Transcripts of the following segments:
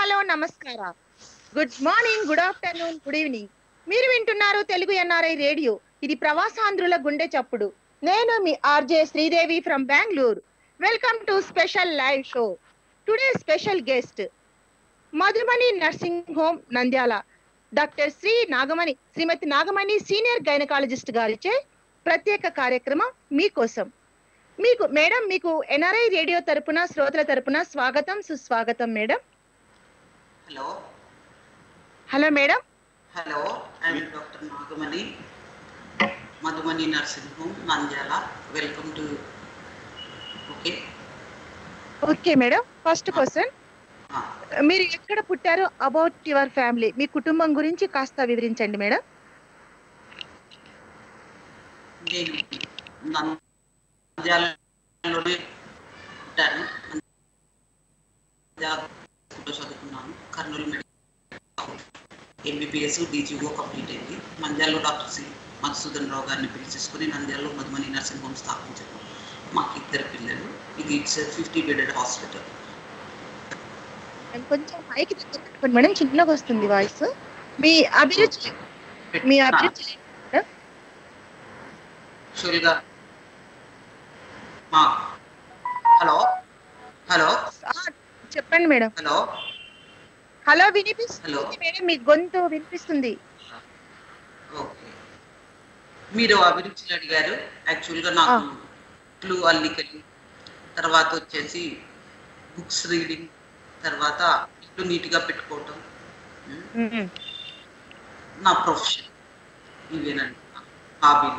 Hello నమస్కార good morning good afternoon good evening మీరు వింటున్నారు తెలుగు ఎన్ఆర్ఐ రేడియో ఇది ప్రవాసాంధ్రుల గుండె చప్పుడు నేను మీ RJ Sridevi from Bengaluru welcome to special live show today special guest Madhumani nursing home Nandyal doctor Sri Nagamani Srimati Nagamani senior gynaecologist గారిచే ప్రత్యేక కార్యక్రమం మీకోసం మీకు మేడం మీకు ఎన్ఆర్ఐ రేడియో తరపున శ్రోతల తరపున స్వాగతం సుస్వాగతం madam hello hello madam hello I'm doctor Nagamani Madhumani nursing home Nandyal welcome to okay okay madam first question మీరు ఎక్కడ పుట్టారో అబౌట్ యువర్ ఫ్యామిలీ మీ కుటుంబం గురించి కాస్త వివరించండి మేడం నేను నంద్యాలలోనే పుట్టాను నంద్యాలలో చదువుకున్నాను Kurnool medical MBBS DGO complete అయింది నంద్యాలలో డాక్టర్ సి మధుసూదన్ రావు గారిని పిలిచేసుకుని నంద్యాలలో మధుమణి నర్సింగ్ హోమ్ స్థాపించాము మాకు ఇద్దరు పిల్లలు ఇది ఇట్స్ ఫిఫ్టీ బెడెడ్ హాస్పిటల్ కొంచెం మైక్ దగ్గర పెట్టుకోండి మేడం చిన్నగా వస్తుంది వాయిస్ మీ అభిరుచి మీ అభిరుచి యాక్చువల్గా మా హలో హలో ఆ, చెప్పండి మేడం హలో హలో వినిపిస్తుంది హలో. మేడం మీ గొంతు వినిపిస్తుంది ఓకే మీరు అభిరుచులు అడిగారు యాక్చువల్గా నాకు క్లూ అల్లికలు తర్వాత వచ్చేసి బుక్స్ రీడింగ్ తర్వాత ఇల్లు నీట్గా పెట్టుకోవటం ఉమ్, మ్మ్. నా ప్రొఫెషన్ ఇవేనండి నా హాబీలు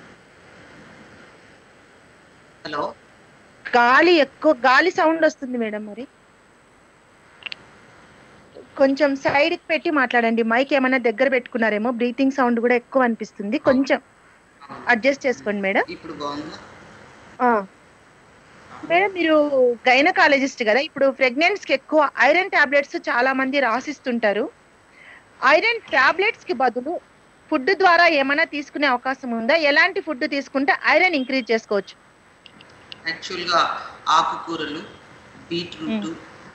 హలో గాలి ఎక్కువ గాలి సౌండ్ వస్తుంది మేడం మరి కొంచెం సైడ్ కి పెట్టి మాట్లాడండి మైక్ ఏమైనా దగ్గర పెట్టుకున్నారేమో బ్రీతింగ్ సౌండ్ కూడా ఎక్కువ అనిపిస్తుంది కొంచెం అడ్జస్ట్ చేసుకోండి మేడం ఇప్పుడు బాగుందా ఆ. మేడం మీరు గైనకాలజిస్ట్ కదా ఇప్పుడు ప్రెగ్నెంట్స్ కి ఎక్కువ ఐరన్ టాబ్లెట్స్ చాలా మంది రాసిస్తుంటారు ఐరన్ టాబ్లెట్స్ కి బదులు ఫుడ్ ద్వారా ఏమైనా తీసుకునే అవకాశం ఉందా ఎలాంటి ఫుడ్ తీసుకుంటే ఐరన్ ఇంక్రీజ్ చేసుకోవచ్చు యాక్చువల్గా ఆకుకూరలు బీట్రూట్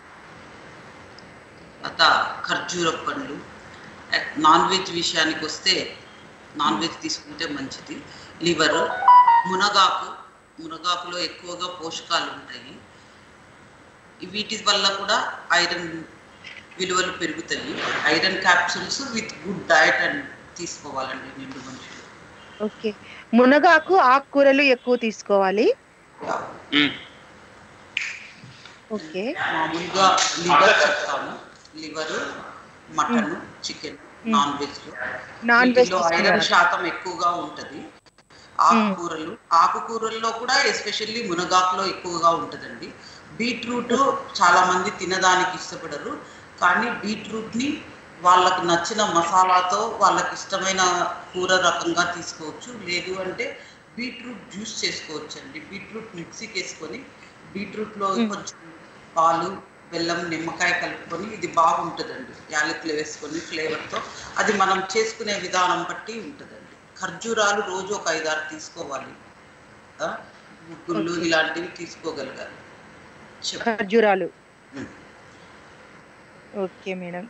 తర్వాత ఖర్జూర పండ్లు నాన్ వెజ్ విషయానికి వస్తే నాన్ వెజ్ తీసుకుంటే మంచిది లివర్ మునగాకు మునగాకులో ఎక్కువగా పోషకాలు ఉంటాయి వీటి వల్ల కూడా ఐరన్ విలువలు పెరుగుతాయి iron capsules with good diet అని తీసుకోవాలండి నిండు మనుషులు ఓకే మునగాకు ఆకుకూరలు ఎక్కువ తీసుకోవాలి ఓకే మామూలుగా లివర్ చెప్తాను liver mutton chicken non veg లో నాన్ వెజ్ వీటిలో ఐరన్ శాతం ఎక్కువగా ఉంటది ఆకుకూరలు ఆకుకూరల్లో కూడా ఎస్పెషల్లీ మునగాకులో ఎక్కువగా ఉంటదండి బీట్రూట్ చాలా మంది తినడానికి ఇష్టపడరు కానీ బీట్రూట్ ని వాళ్ళకి నచ్చిన మసాలాతో వాళ్ళకి ఇష్టమైన కూర రకంగా తీసుకోవచ్చు లేదు అంటే బీట్రూట్ జ్యూస్ చేసుకోవచ్చు అండి బీట్రూట్ మిక్సీకి వేసుకొని బీట్రూట్లో కొంచెం పాలు బెల్లం నిమ్మకాయ కలుపుకొని ఇది బాగుంటుందండి యాలకులు వేసుకొని ఫ్లేవర్తో అది మనం చేసుకునే విధానం బట్టి ఉంటుందండి ఖర్జూరాలు రోజు ఒక ఐదారు తీసుకోవాలి ఆ, గుగ్గుళ్ళు ఇలాంటివి తీసుకోగలగాలి చెప్పు. ఖర్జూరాలు ఉమ్. ఓకే మేడం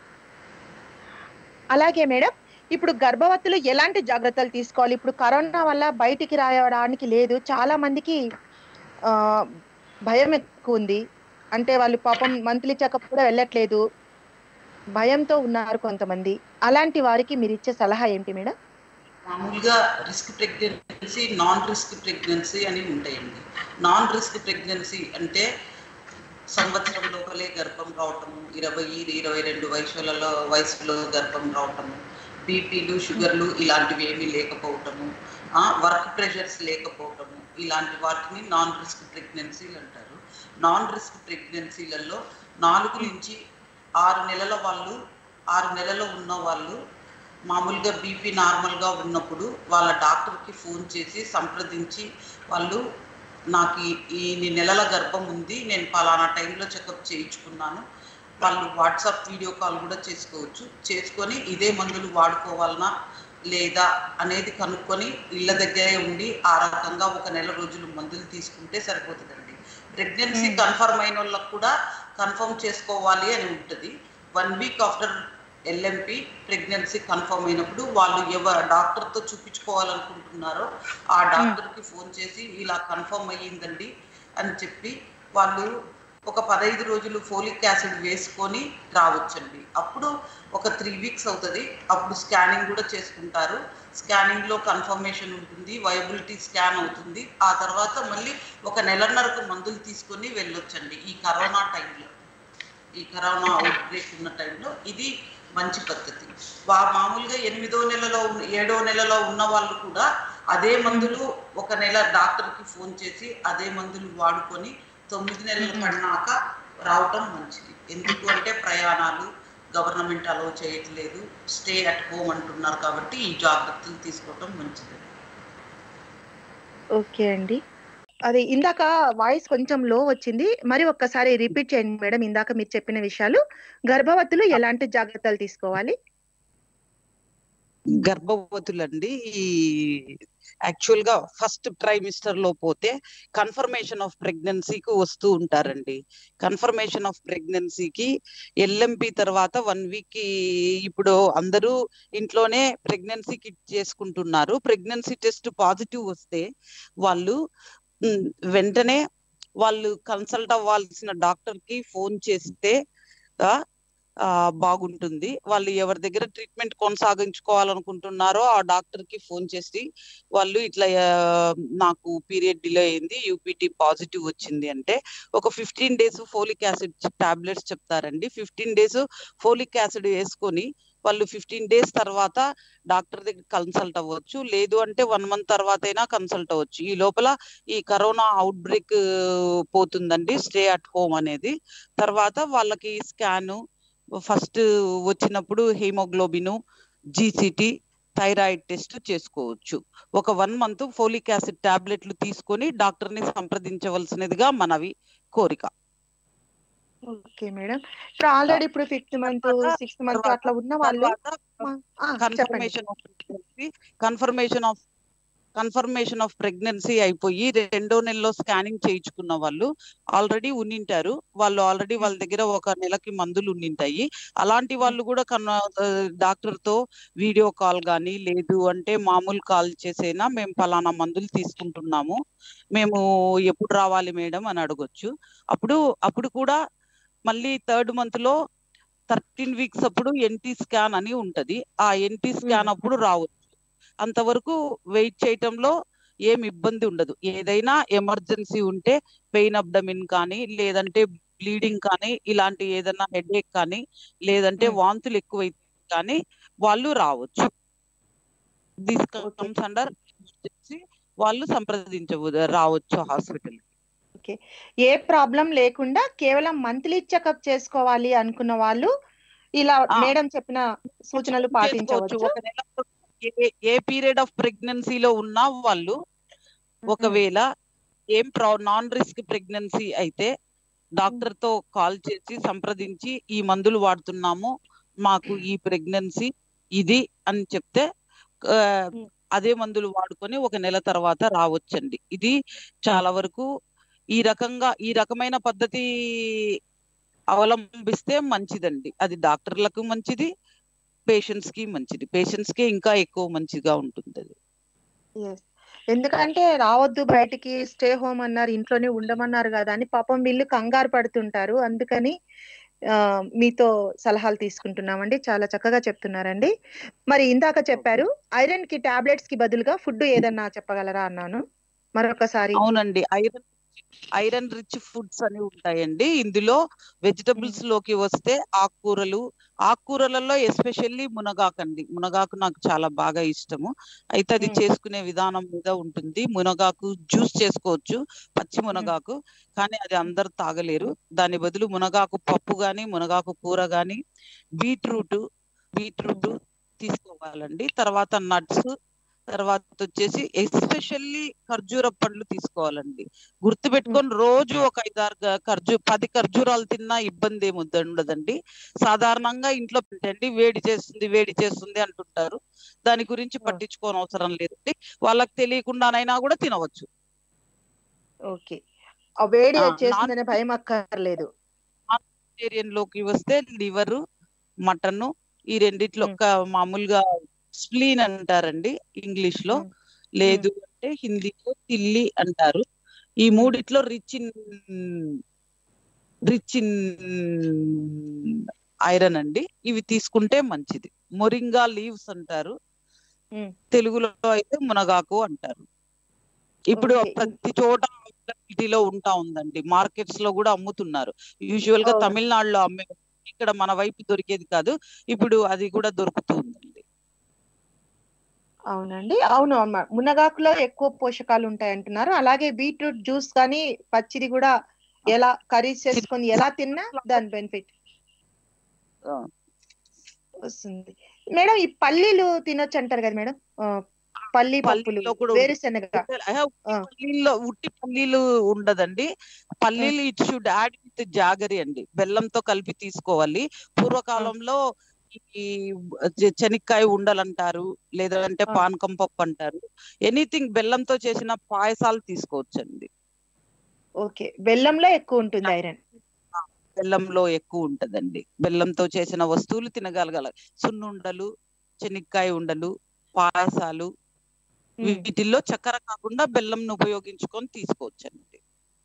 అలాగే మేడం ఇప్పుడు గర్భవతులు ఎలాంటి జాగ్రత్తలు తీసుకోవాలి ఇప్పుడు కరోనా వల్ల బయటికి రావడానికి లేదు చాలా మందికి ఆ, భయం ఎక్కువ ఉంది అంటే వాళ్ళు పాపం మంత్లీ చెకప్ కూడా వెళ్ళట్లేదు భయంతో ఉన్నారు కొంతమంది అలాంటి వారికి మీరు ఇచ్చే సలహా ఏంటి మేడం మామూలుగా risk pregnancy non risk pregnancy అని ఉంటాయండి నాన్ రిస్క్ ప్రెగ్నెన్సీ అంటే సంవత్సరం లోపలే గర్భం రావటము ఇరవై ఇరవై రెండు వయసులలో వయసులో గర్భం రావటము బీపీలు షుగర్లు ఇలాంటివి ఏమీ లేకపోవటము వర్క్ ప్రెషర్స్ లేకపోవటము ఇలాంటి వాటిని నాన్ రిస్క్ ప్రెగ్నెన్సీలు అంటారు నాన్ రిస్క్ ప్రెగ్నెన్సీలలో నాలుగు నుంచి ఆరు నెలల వాళ్ళు ఆరు నెలలు ఉన్న వాళ్ళు మామూలుగా బీపీ నార్మల్గా ఉన్నప్పుడు వాళ్ళ డాక్టర్కి ఫోన్ చేసి సంప్రదించి వాళ్ళు నాకు ఈ- ఈ నెలల గర్భం ఉంది నేను పలానా టైంలో చెకప్ చేయించుకున్నాను వాళ్ళు వాట్సాప్ వీడియో కాల్ కూడా చేసుకోవచ్చు చేసుకొని ఇదే మందులు వాడుకోవాలనా లేదా అనేది కనుక్కొని ఇళ్ళ దగ్గరే ఉండి ఆ రకంగా ఒక నెల రోజులు మందులు తీసుకుంటే సరిపోతుందండి ప్రెగ్నెన్సీ కన్ఫర్మ్ అయిన వాళ్ళకు కూడా కన్ఫర్మ్ చేసుకోవాలి అని ఉంటుంది one week after LMP pregnancy confirm అయినప్పుడు వాళ్ళు ఎవరు డాక్టర్తో చూపించుకోవాలనుకుంటున్నారో ఆ డాక్టర్కి ఫోన్ చేసి ఇలా కన్ఫర్మ్ అయ్యిందండి అని చెప్పి వాళ్ళు ఒక పదహైదు రోజులు ఫోలిక్ యాసిడ్ వేసుకొని రావచ్చండి అప్పుడు ఒక త్రీ వీక్స్ అవుతుంది అప్పుడు స్కానింగ్ కూడా చేసుకుంటారు స్కానింగ్లో కన్ఫర్మేషన్ ఉంటుంది వయబిలిటీ స్కాన్ అవుతుంది ఆ తర్వాత మళ్ళీ ఒక నెలన్నరకు మందులు తీసుకొని వెళ్ళొచ్చండి ఈ కరోనా టైంలో ఈ కరోనా అవుట్ బ్రేక్ ఉన్న టైంలో ఇది మంచి పద్ధతి వా మామూలుగా ఎనిమిదో నెలలో ఉన్న- ఏడో నెలలో ఉన్న వాళ్ళు కూడా అదే మందులు ఒక నెల డాక్టర్కి ఫోన్ చేసి అదే మందులు వాడుకొని తొమ్మిది నెలలు పడినాక రావటం మంచిది ఎందుకు అంటే ప్రయాణాలు గవర్నమెంట్ అలౌ చేయట్లేదు స్టే అట్ హోమ్ అంటున్నారు కాబట్టి ఈ జాగ్రత్తలు తీసుకోవటం మంచిది ఓకే అండి అది ఇందాక వాయిస్ కొంచెం లో వచ్చింది మరి ఒక్కసారి రిపీట్ చేయండి మేడం ఇందాక మీరు చెప్పిన విషయాలు గర్భవతులు ఎలాంటి జాగ్రత్తలు తీసుకోవాలి గర్భవతులండి ఈ యాక్చువల్ గా ఫస్ట్ ట్రైమిస్టర్ లో పోతే కన్ఫర్మేషన్ ఆఫ్ ప్రెగ్నెన్సీకి వస్తూ ఉంటారండి కన్ఫర్మేషన్ ఆఫ్ ప్రెగ్నెన్సీకి ఎల్ఎంపి తర్వాత వన్ వీక్ కి ఇప్పుడు అందరూ ఇంట్లోనే ప్రెగ్నెన్సీ కిట్ చేసుకుంటున్నారు ప్రెగ్నెన్సీ టెస్ట్ పాజిటివ్ వస్తే వాళ్ళు ఉమ్, వెంటనే వాళ్ళు కన్సల్ట్ అవ్వాల్సిన డాక్టర్ కి ఫోన్ చేస్తే ఆ, ఆ, బాగుంటుంది వాళ్ళు ఎవరి దగ్గర ట్రీట్మెంట్ కొనసాగించుకోవాలనుకుంటున్నారో ఆ డాక్టర్ కి ఫోన్ చేసి వాళ్ళు ఇట్లా ఆ, నాకు పీరియడ్ డిలే అయింది యూపీటీ పాజిటివ్ వచ్చింది అంటే ఒక fifteen days folic acid tablets చెప్తారండి ఫిఫ్టీన్ డేస్ ఫోలిక్ యాసిడ్ వేసుకొని వాళ్ళు ఫిఫ్టీన్ డేస్ తర్వాత డాక్టర్ దగ్గర కన్సల్ట్ అవ్వచ్చు లేదు అంటే వన్ మంత్ తర్వాత అయినా కన్సల్ట్ అవ్వచ్చు ఈ లోపల ఈ కరోనా అవుట్ బ్రేక్ పోతుందండి స్టే అట్ హోమ్ అనేది తర్వాత వాళ్ళకి స్కాను ఫస్ట్ వచ్చినప్పుడు హీమోగ్లోబిన్ జీసీటీ థైరాయిడ్ టెస్ట్ చేసుకోవచ్చు ఒక వన్ మంత్ ఫోలిక్ యాసిడ్ టాబ్లెట్లు తీసుకొని డాక్టర్ ని సంప్రదించవలసినదిగా మనవి కోరిక ఓకే మేడం ఇప్పుడు ఆల్రెడీ ఇప్పుడు ఫిఫ్త్ మంత్ సిక్స్త్ మంత్ అట్లా ఉన్న వాళ్ళు తర్వాత ఆ, చెప్పండి confirmation of pregnancy confirmation of confirmation of pregnancy అయిపోయి రెండో నెలలో స్కానింగ్ చేయించుకున్న వాళ్ళు ఆల్రెడీ ఉన్నింటారు వాళ్ళు ఆల్రెడీ వాళ్ళ దగ్గర ఒక నెలకి మందులు ఉన్నింటాయి అలాంటి వాళ్ళు కూడా కన్న డాక్టర్ తో వీడియో కాల్ గానీ లేదు అంటే మామూలు కాల్ చేసేనా మేము పలానా మందులు తీసుకుంటున్నాము మేము ఎప్పుడు రావాలి మేడం అని అడగొచ్చు అప్పుడు అప్పుడు కూడా మళ్ళీ థర్డ్ మంత్ లో థర్టీన్ వీక్స్ అప్పుడు ఎన్టీ స్కాన్ అని ఉంటది ఆ ఎన్టీ స్కాన్ అప్పుడు రావచ్చు అంతవరకు వెయిట్ చేయటంలో ఏం ఇబ్బంది ఉండదు ఏదైనా ఎమర్జెన్సీ ఉంటే పెయిన్ అబ్డమిన్ కానీ లేదంటే బ్లీడింగ్ కానీ ఇలాంటి ఏదైనా హెడేక్ కానీ లేదంటే Hmm. వాంతులు ఎక్కువైతే కానీ వాళ్ళు రావచ్చు this Okay. Comes under emergency వాళ్ళు సంప్రదించవచ్చు రావచ్చు హాస్పిటల్ ఏ ప్రాబ్లం లేకుండా కేవలం మంత్లీ చెకప్ చేసుకోవాలి అనుకున్న వాళ్ళు ఇలా ఆ. మేడం చెప్పిన సూచనలు పాటించవచ్చు ఒక నెల ఏ- ఏ పీరియడ్ ఆఫ్ ప్రెగ్నెన్సీలో ఉన్నా వాళ్ళు ఒకవేళ ఏం నాన్ రిస్క్ ప్రెగ్నెన్సీ అయితే డాక్టర్ తో కాల్ చేసి సంప్రదించి ఈ మందులు వాడుతున్నాము మాకు ఈ ప్రెగ్నెన్సీ ఇది అని చెప్తే ఆ, Hmm. అదే మందులు వాడుకొని ఒక నెల తర్వాత రావచ్చండి ఇది చాలా వరకు ఈ రకంగా ఈ రకమైన పద్ధతి అవలంబిస్తే మంచిదండి అది డాక్టర్లకు మంచిది పేషెంట్స్ కి మంచిది పేషెంట్స్ కి ఇంకా ఎక్కువ మంచిగా ఉంటుంది అది Yes. ఎందుకంటే రావద్దు బయటికి స్టే హోమ్ అన్నారు ఇంట్లోనే ఉండమన్నారు కదా అని పాపం వీళ్ళు కంగారు పడుతుంటారు అందుకని ఆ, మీతో సలహాలు తీసుకుంటున్నామండి చాలా చక్కగా చెప్తున్నారండి మరి ఇందాక చెప్పారు ఐరన్ కి టాబ్లెట్స్ కి బదులుగా ఫుడ్ ఏదన్నా చెప్పగలరా అన్నాను మరొకసారి అవునండి ఐరన్ ఐరన్ రిచ్ ఫుడ్స్ అని ఉంటాయండి ఇందులో వెజిటబుల్స్ లోకి వస్తే ఆకుకూరలు ఆకుకూరలలో ఎస్పెషల్లీ మునగాకండి మునగాకు నాకు చాలా బాగా ఇష్టము అయితే అది మ్మ్. చేసుకునే విధానం మీద ఉంటుంది మునగాకు జ్యూస్ చేసుకోవచ్చు పచ్చి మునగాకు కానీ అది అందరు తాగలేరు దాని బదులు మునగాకు పప్పు గాని మునగాకు కూర గాని బీట్రూట్ బీట్రూట్ తీసుకోవాలండి తర్వాత నట్స్ తర్వాత వచ్చేసి ఎస్పెషల్లీ ఖర్జూర పండ్లు తీసుకోవాలండి గుర్తు పెట్టుకొని రోజు ఒక ఐదారు గ- ఖర్జూ పది ఖర్జూరాలు తిన్నా ఇబ్బంది ఏమి ఉండదండి సాధారణంగా ఇంట్లో పెట్టండి వేడి చేస్తుంది వేడి చేస్తుంది అంటుంటారు దాని గురించి ఆ. పట్టించుకోని అవసరం లేదండి వాళ్ళకి తెలియకుండానైనా కూడా తినవచ్చు ఓకే ఆ వేడి ఆ, వచ్చేసిందనే భయం అక్కర్లేదు వెజిటేరియన్ లోకి వస్తే లివర్ మటన్ ఈ రెండిట్లో మ్మ్. ఒక మామూలుగా స్ప్లీన్ అంటారండి ఇంగ్లీష్ లో మ్మ్. లేదు అంటే హిందీలో తిల్లి అంటారు ఈ మూడిట్లో rich in rich in iron అండి ఇవి తీసుకుంటే మంచిది మొరింగా లీవ్స్ అంటారు మ్మ్. తెలుగులో అయితే మునగాకు అంటారు ఇప్పుడు Okay. ప్రతి చోట అవైలబిలిటీలో ఉంటా ఉందండి మార్కెట్స్ లో కూడా అమ్ముతున్నారు యూజువల్ గా అవును. తమిళనాడులో అమ్మే ఇక్కడ మన వైపు దొరికేది కాదు ఇప్పుడు అది కూడా దొరుకుతుందండి అవునండి అవును అమ్మ మునగాకులో ఎక్కువ పోషకాలు ఉంటాయి అంటున్నారు అలాగే బీట్రూట్ జ్యూస్ కానీ పచ్చిది కూడా ఎలా కర్రీస్ చేసుకొని ఎలా తిన్నా దాని బెనిఫిట్ ఆ, వస్తుంది మేడం ఈ పల్లీలు తినొచ్చు అంటారు కదా మేడం ఆ, పల్లి పప్పులు పల్లీలో కూడా వేరుశెనగ ఆహా, ఉట్టి ఆ. పల్లీల్లో ఉట్టి పల్లీలు ఉండదండి పల్లీలు it should add with jaggery అండి బెల్లంతో కలిపి తీసుకోవాలి పూర్వకాలంలో ఈ చె- చెనిక్కాయ ఉండలంటారు లేదంటే ఆ. పానకం పప్పు అంటారు ఎనీథింగ్ బెల్లంతో చేసిన పాయసాలు తీసుకోవచ్చండి ఓకే బెల్లంలో ఎక్కువ ఉంటుంది ఐరన్ బెల్లంలో ఎక్కువ ఉంటదండి బెల్లంతో చేసిన వస్తువులు తినగలగల సున్నుండలు చెనిక్కాయ ఉండలు పాయసాలు వీటిల్లో చక్కెర కాకుండా బెల్లంను ఉపయోగించుకొని తీసుకోవచ్చండి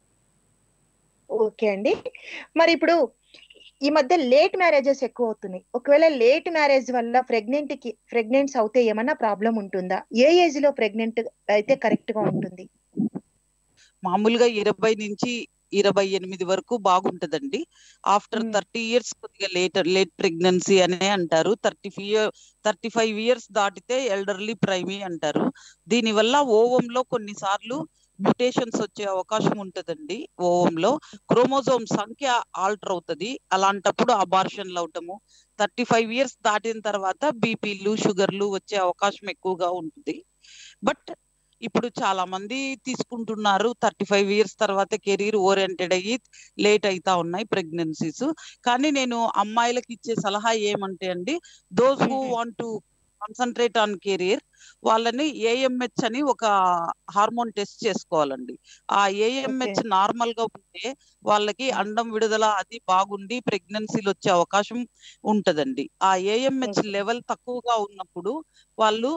ఓకే అండి మరి ఇప్పుడు ఈ మధ్య లేట్ మ్యారేజెస్ ఎక్కువ అవుతున్నాయి ఒకవేళ లేట్ మ్యారేజ్ వల్ల ప్రెగ్నెంట్ కి ప్రెగ్నెంట్స్ అవుతే ఏమన్నా ప్రాబ్లం ఉంటుందా ఏ ఏజ్ లో ప్రెగ్నెంట్ అయితే కరెక్ట్ గా ఉంటుంది మామూలుగా ఇరవై నుంచి ఇరవై ఎనిమిది వరకు బాగుంటదండి ఆఫ్టర్ మ్మ్. థర్టీ ఇయర్స్ కొద్దిగా లేటర్ లేట్ ప్రెగ్నెన్సీ అనే అంటారు thirty four thirty five years దాటితే ఎల్డర్లీ ప్రైమీ అంటారు దీనివల్ల ఓవంలో కొన్నిసార్లు మ్యుటేషన్స్ వచ్చే అవకాశం ఉంటదండి ఓవంలో క్రోమోజోమ్ సంఖ్య ఆల్టర్ అవుతది అలాంటప్పుడు అబార్షన్లు అవటము థర్టీ ఫైవ్ ఇయర్స్ దాటిన తర్వాత బీపీలు షుగర్లు వచ్చే అవకాశం ఎక్కువగా ఉంటుంది బట్ ఇప్పుడు చాలా మంది తీసుకుంటున్నారు థర్టీ ఫైవ్ ఇయర్స్ తర్వాత కెరీర్ ఓరియంటెడ్ అయ్యి లేట్ అవుతా ఉన్నాయి ప్రెగ్నెన్సీస్ కానీ నేను అమ్మాయిలకు ఇచ్చే సలహా ఏమంటే అండి those who Mhm. Want to concentrate on career వాళ్ళని ఏఎంహెచ్ అని ఒక హార్మోన్ టెస్ట్ చేసుకోవాలండి ఆ ఏఎంహెచ్ నార్మల్ గా ఉంటే వాళ్ళకి Mm. అండం విడుదల అది బాగుండి ప్రెగ్నెన్సీలు వచ్చే అవకాశం ఉంటదండి ఆ ఏఎంహెచ్ Okay. లెవెల్ తక్కువగా ఉన్నప్పుడు వాళ్ళు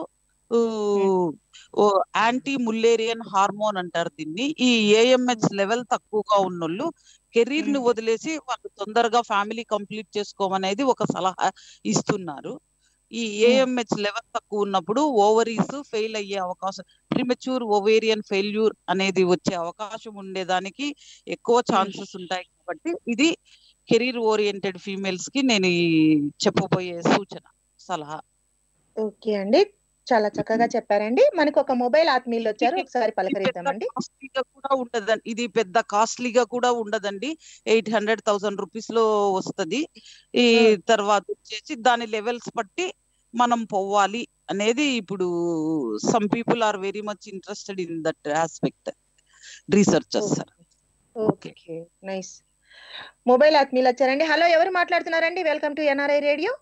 యాంటీ ముల్లేరియన్ హార్మోన్ అంటారు దీన్ని ఈ ఏఎంహెచ్ లెవెల్ తక్కువగా ఉన్నోళ్ళు కెరీర్ ని Mm. వదిలేసి వాళ్ళు తొందరగా ఫ్యామిలీ కంప్లీట్ చేసుకోమనేది ఒక సలహా ఇస్తున్నారు ఈ ఏఎంహెచ్ లెవెల్ తక్కువ ఉన్నప్పుడు ఓవరీస్ ఫెయిల్ అయ్యే అవకాశం ప్రిమెచ్యూర్ ఓవేరియన్ ఫెయిల్యూర్ అనేది వచ్చే అవకాశం ఉండేదానికి ఎక్కువ ఛాన్సెస్ ఉంటాయి కాబట్టి ఇది కెరీర్ ఓరియంటెడ్ ఫీమేల్స్ కి నేను ఈ చెప్పబోయే సూచన సలహా ఓకే అండి చాలా చక్కగా చెప్పారండి మనకు ఒక మొబైల్ ఆత్మీయులు వచ్చారు ఒకసారి పలకరిద్దామండి కాస్ట్లీగా కూడా ఉండదండి ఇది పెద్ద కాస్ట్లీగా కూడా ఉండదండి ఎయిట్ హండ్రెడ్ థౌసండ్ రూపీస్ లో వస్తది ఈ Hmm. తర్వాత వచ్చేసి దాని లెవెల్స్ బట్టి మనం పోవాలి అనేది ఇప్పుడు some people are very much interested in that aspect researchers okay nice mobile ఆత్మీయులు వచ్చారండి హలో ఎవరు మాట్లాడుతున్నారండి welcome to NRI radio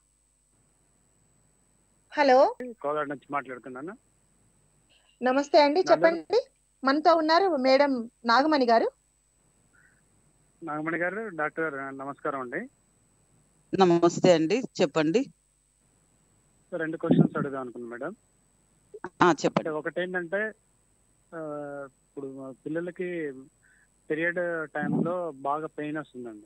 hello Kodad నుంచి మాట్లాడుతున్నాను నమస్తే అండి నాగమణి. చెప్పండి మనతో ఉన్నారు మేడం నాగమణి గారు నాగమణి గారు డాక్టర్ నమస్కారం అండి నమస్తే అండి చెప్పండి సో రెండు క్వశ్చన్స్ అడుగుదాం అనుకున్నాను మేడం ఆ అంటే చెప్పండి ఒకటి ఏంటంటే ఆ, ఇప్పుడు మా పిల్లలకి పీరియడ్ టైంలో బాగా పెయిన్ వస్తుందండి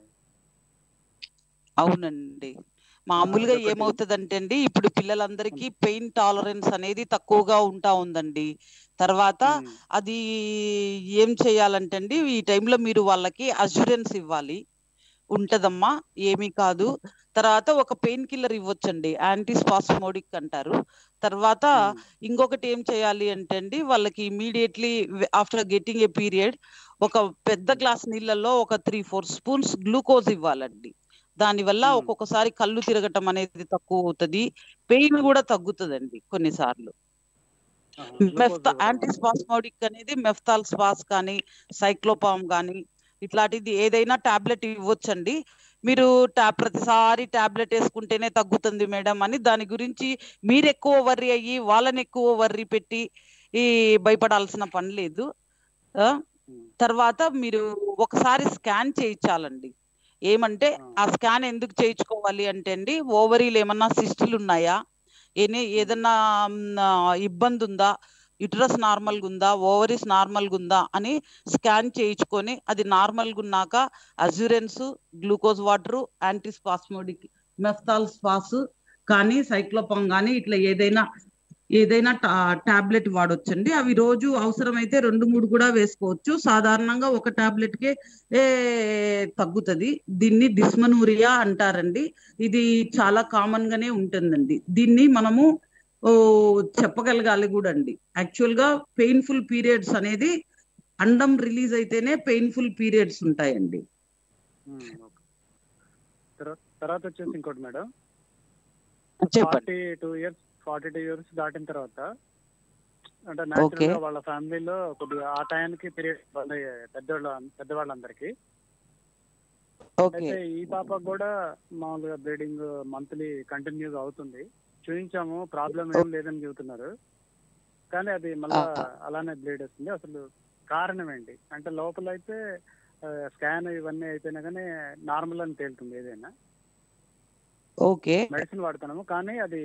అవునండి మామూలుగా అదొకటి. ఏమవుతుందంటే అండి ఇప్పుడు పిల్లలందరికీ పెయిన్ టాలరెన్స్ అనేది తక్కువగా ఉంటా ఉందండి తర్వాత ఉమ్, అది ఏం చేయాలంటే అండి ఈ టైంలో మీరు వాళ్ళకి అష్యూరెన్స్ ఇవ్వాలి ఉంటదమ్మా ఏమీ కాదు తర్వాత ఒక పెయిన్ కిల్లర్ ఇవ్వచ్చండి యాంటీ స్పాస్మోడిక్ అంటారు తర్వాత ఉమ్, ఇంకొకటి ఏం చేయాలి అంటే అండి వాళ్ళకి immediately after getting a period ఒక పెద్ద గ్లాస్ నీళ్ళల్లో ఒక త్రీ ఫోర్ స్పూన్స్ గ్లూకోజ్ ఇవ్వాలండి దానివల్ల Hmm. ఒక్కొక్కసారి కళ్ళు తిరగటం అనేది తక్కువ అవుతుంది పెయిన్ కూడా తగ్గుతుందండి కొన్నిసార్లు ఆహా, మెఫ్తా glucose యాంటీ ఇవ్వడం. స్పాస్మోడిక్ అనేది మెఫ్తాల్ స్పాస్ కానీ సైక్లోపామ్ కానీ ఇట్లాంటిది ఏదైనా టాబ్లెట్ ఇవ్వచ్చండి మీరు టా ప్రతిసారి టాబ్లెట్ వేసుకుంటేనే తగ్గుతుంది మేడం అని దాని గురించి మీరు ఎక్కువ వర్రీ అయ్యి వాళ్ళని ఎక్కువ వర్రీ పెట్టి ఈ భయపడాల్సిన పని లేదు ఆ, ఉమ్, తర్వాత మీరు ఒకసారి స్కాన్ చేయించాలండి ఏమంటే ఆ. ఆ స్కాన్ ఎందుకు చేయించుకోవాలి అంటే అండి ఓవరీలు ఏమన్నా సిస్టులు ఉన్నాయా ఎనీ ఏదన్నా మ్, ఆ, ఇబ్బంది ఉందా యుటరస్ నార్మల్ గా ఉందా ఓవరీస్ నార్మల్ గా ఉందా అని స్కాన్ చేయించుకొని అది నార్మల్ గా ఉన్నాక assurance glucose water antispasmodic Meftal spas కానీ సైక్లోపాంగ్ కానీ ఇట్లా ఏదైనా ఏదైనా టాబ్లెట్ వాడొచ్చండి అవి రోజు అవసరమైతే రెండు మూడు కూడా వేసుకోవచ్చు సాధారణంగా ఒక టాబ్లెట్ కే ఏ తగ్గుతుంది దీన్ని డిస్మనూరియా అంటారండి ఇది చాలా కామన్ గానే ఉంటుందండి దీన్ని మనము ఓ చెప్పగలగాలి కూడా అండి యాక్చువల్ గా పెయిన్ఫుల్ పీరియడ్స్ అనేది అండం రిలీజ్ అయితేనే పెయిన్ఫుల్ పీరియడ్స్ ఉంటాయండి ఉమ్, ఓకే. తర్వా- తర్వాత వచ్చేసి ఇంకోటి మేడం చెప్పండి forty two years forty two years దాటిన తర్వాత అంటే న్యాచురల్ గా వాళ్ళ ఫ్యామిలీలో కొద్దిగా ఆ టైంకి పీరియడ్ బంద్ అయ్యాయి పెద్దవాళ్ళ పెద్దవాళ్ళందరికీ ఓకే అయితే ఈ పాపకు కూడా మామూలుగా బ్లీడింగ్ మంత్లీ కంటిన్యూస్ అవుతుంది చూపించాము ప్రాబ్లం ఏం లేదని చెబుతున్నారు కానీ అది మళ్ళా ఆ. అలానే బ్లీడ్ వస్తుంది అసలు కారణం ఏంటి అంటే లోపల అయితే స్కాన్ ఇవన్నీ అయిపోయినా కానీ నార్మల్ అని తేలుతుంది ఏదైనా ఓకే మెడిసిన్ వాడుతున్నాము కానీ అది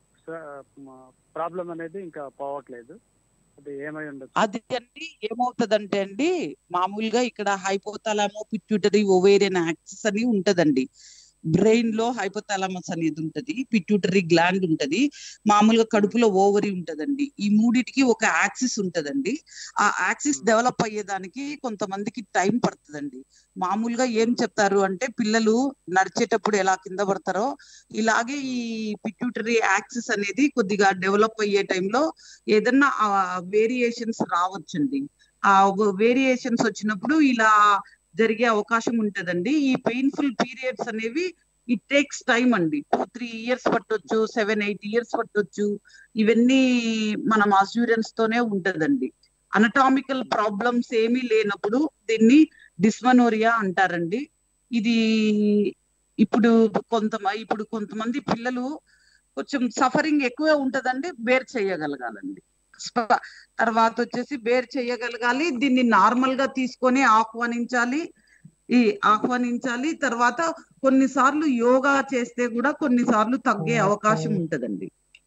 ప్రాబ్లం అనేది ఇంకా పోవట్లేదు అది ఏమై ఉండొచ్చు అది అండి ఏమవుతుందంటే అండి మామూలుగా ఇక్కడ హైపోతలామో పిట్యూటరీ ఓవేరియన్ యాక్సిస్ అని ఉంటదండి బ్రెయిన్ లో హైపోతలామస్ అనేది ఉంటది పిట్యూటరీ గ్లాండ్ ఉంటది మామూలుగా కడుపులో ఓవరీ ఉంటదండి ఈ మూడిటికి ఒక యాక్సిస్ ఉంటదండి ఆ యాక్సిస్ డెవలప్ అయ్యేదానికి కొంతమందికి టైం పడుతుందండి మామూలుగా ఏం చెప్తారు అంటే పిల్లలు నడిచేటప్పుడు ఎలా కింద పడతారో ఇలాగే ఈ పిట్యూటరీ యాక్సిస్ అనేది కొద్దిగా డెవలప్ అయ్యే టైంలో ఏదన్నా వేరియేషన్స్ రావచ్చండి ఆ వేరియేషన్స్ వచ్చినప్పుడు ఇలా జరిగే అవకాశం ఉంటదండి ఈ పెయిన్ఫుల్ పీరియడ్స్ అనేవి ఇట్ టేక్స్ టైం అండి టూ త్రీ ఇయర్స్ పట్టొచ్చు సెవెన్ ఎయిట్ ఇయర్స్ పట్టొచ్చు ఇవన్నీ మనం అస్యూరెన్స్ తోనే ఉంటదండి అనటామికల్ ప్రాబ్లమ్స్ ఏమీ లేనప్పుడు దీన్ని డిస్మనోరియా అంటారండి ఇది ఇప్పుడు కొంత ఇప్పుడు కొంతమంది పిల్లలు కొంచెం సఫరింగ్ ఎక్కువే ఉంటదండి బేర్ చేయగలగాలండి స్ప- తర్వాత వచ్చేసి బేర్ చేయగలగాలి దీన్ని నార్మల్ గా తీసుకొని ఆహ్వానించాలి ఈ ఆహ్వానించాలి తర్వాత కొన్నిసార్లు యోగా చేస్తే కూడా కొన్నిసార్లు తగ్గే అవకాశం ఉంటదండి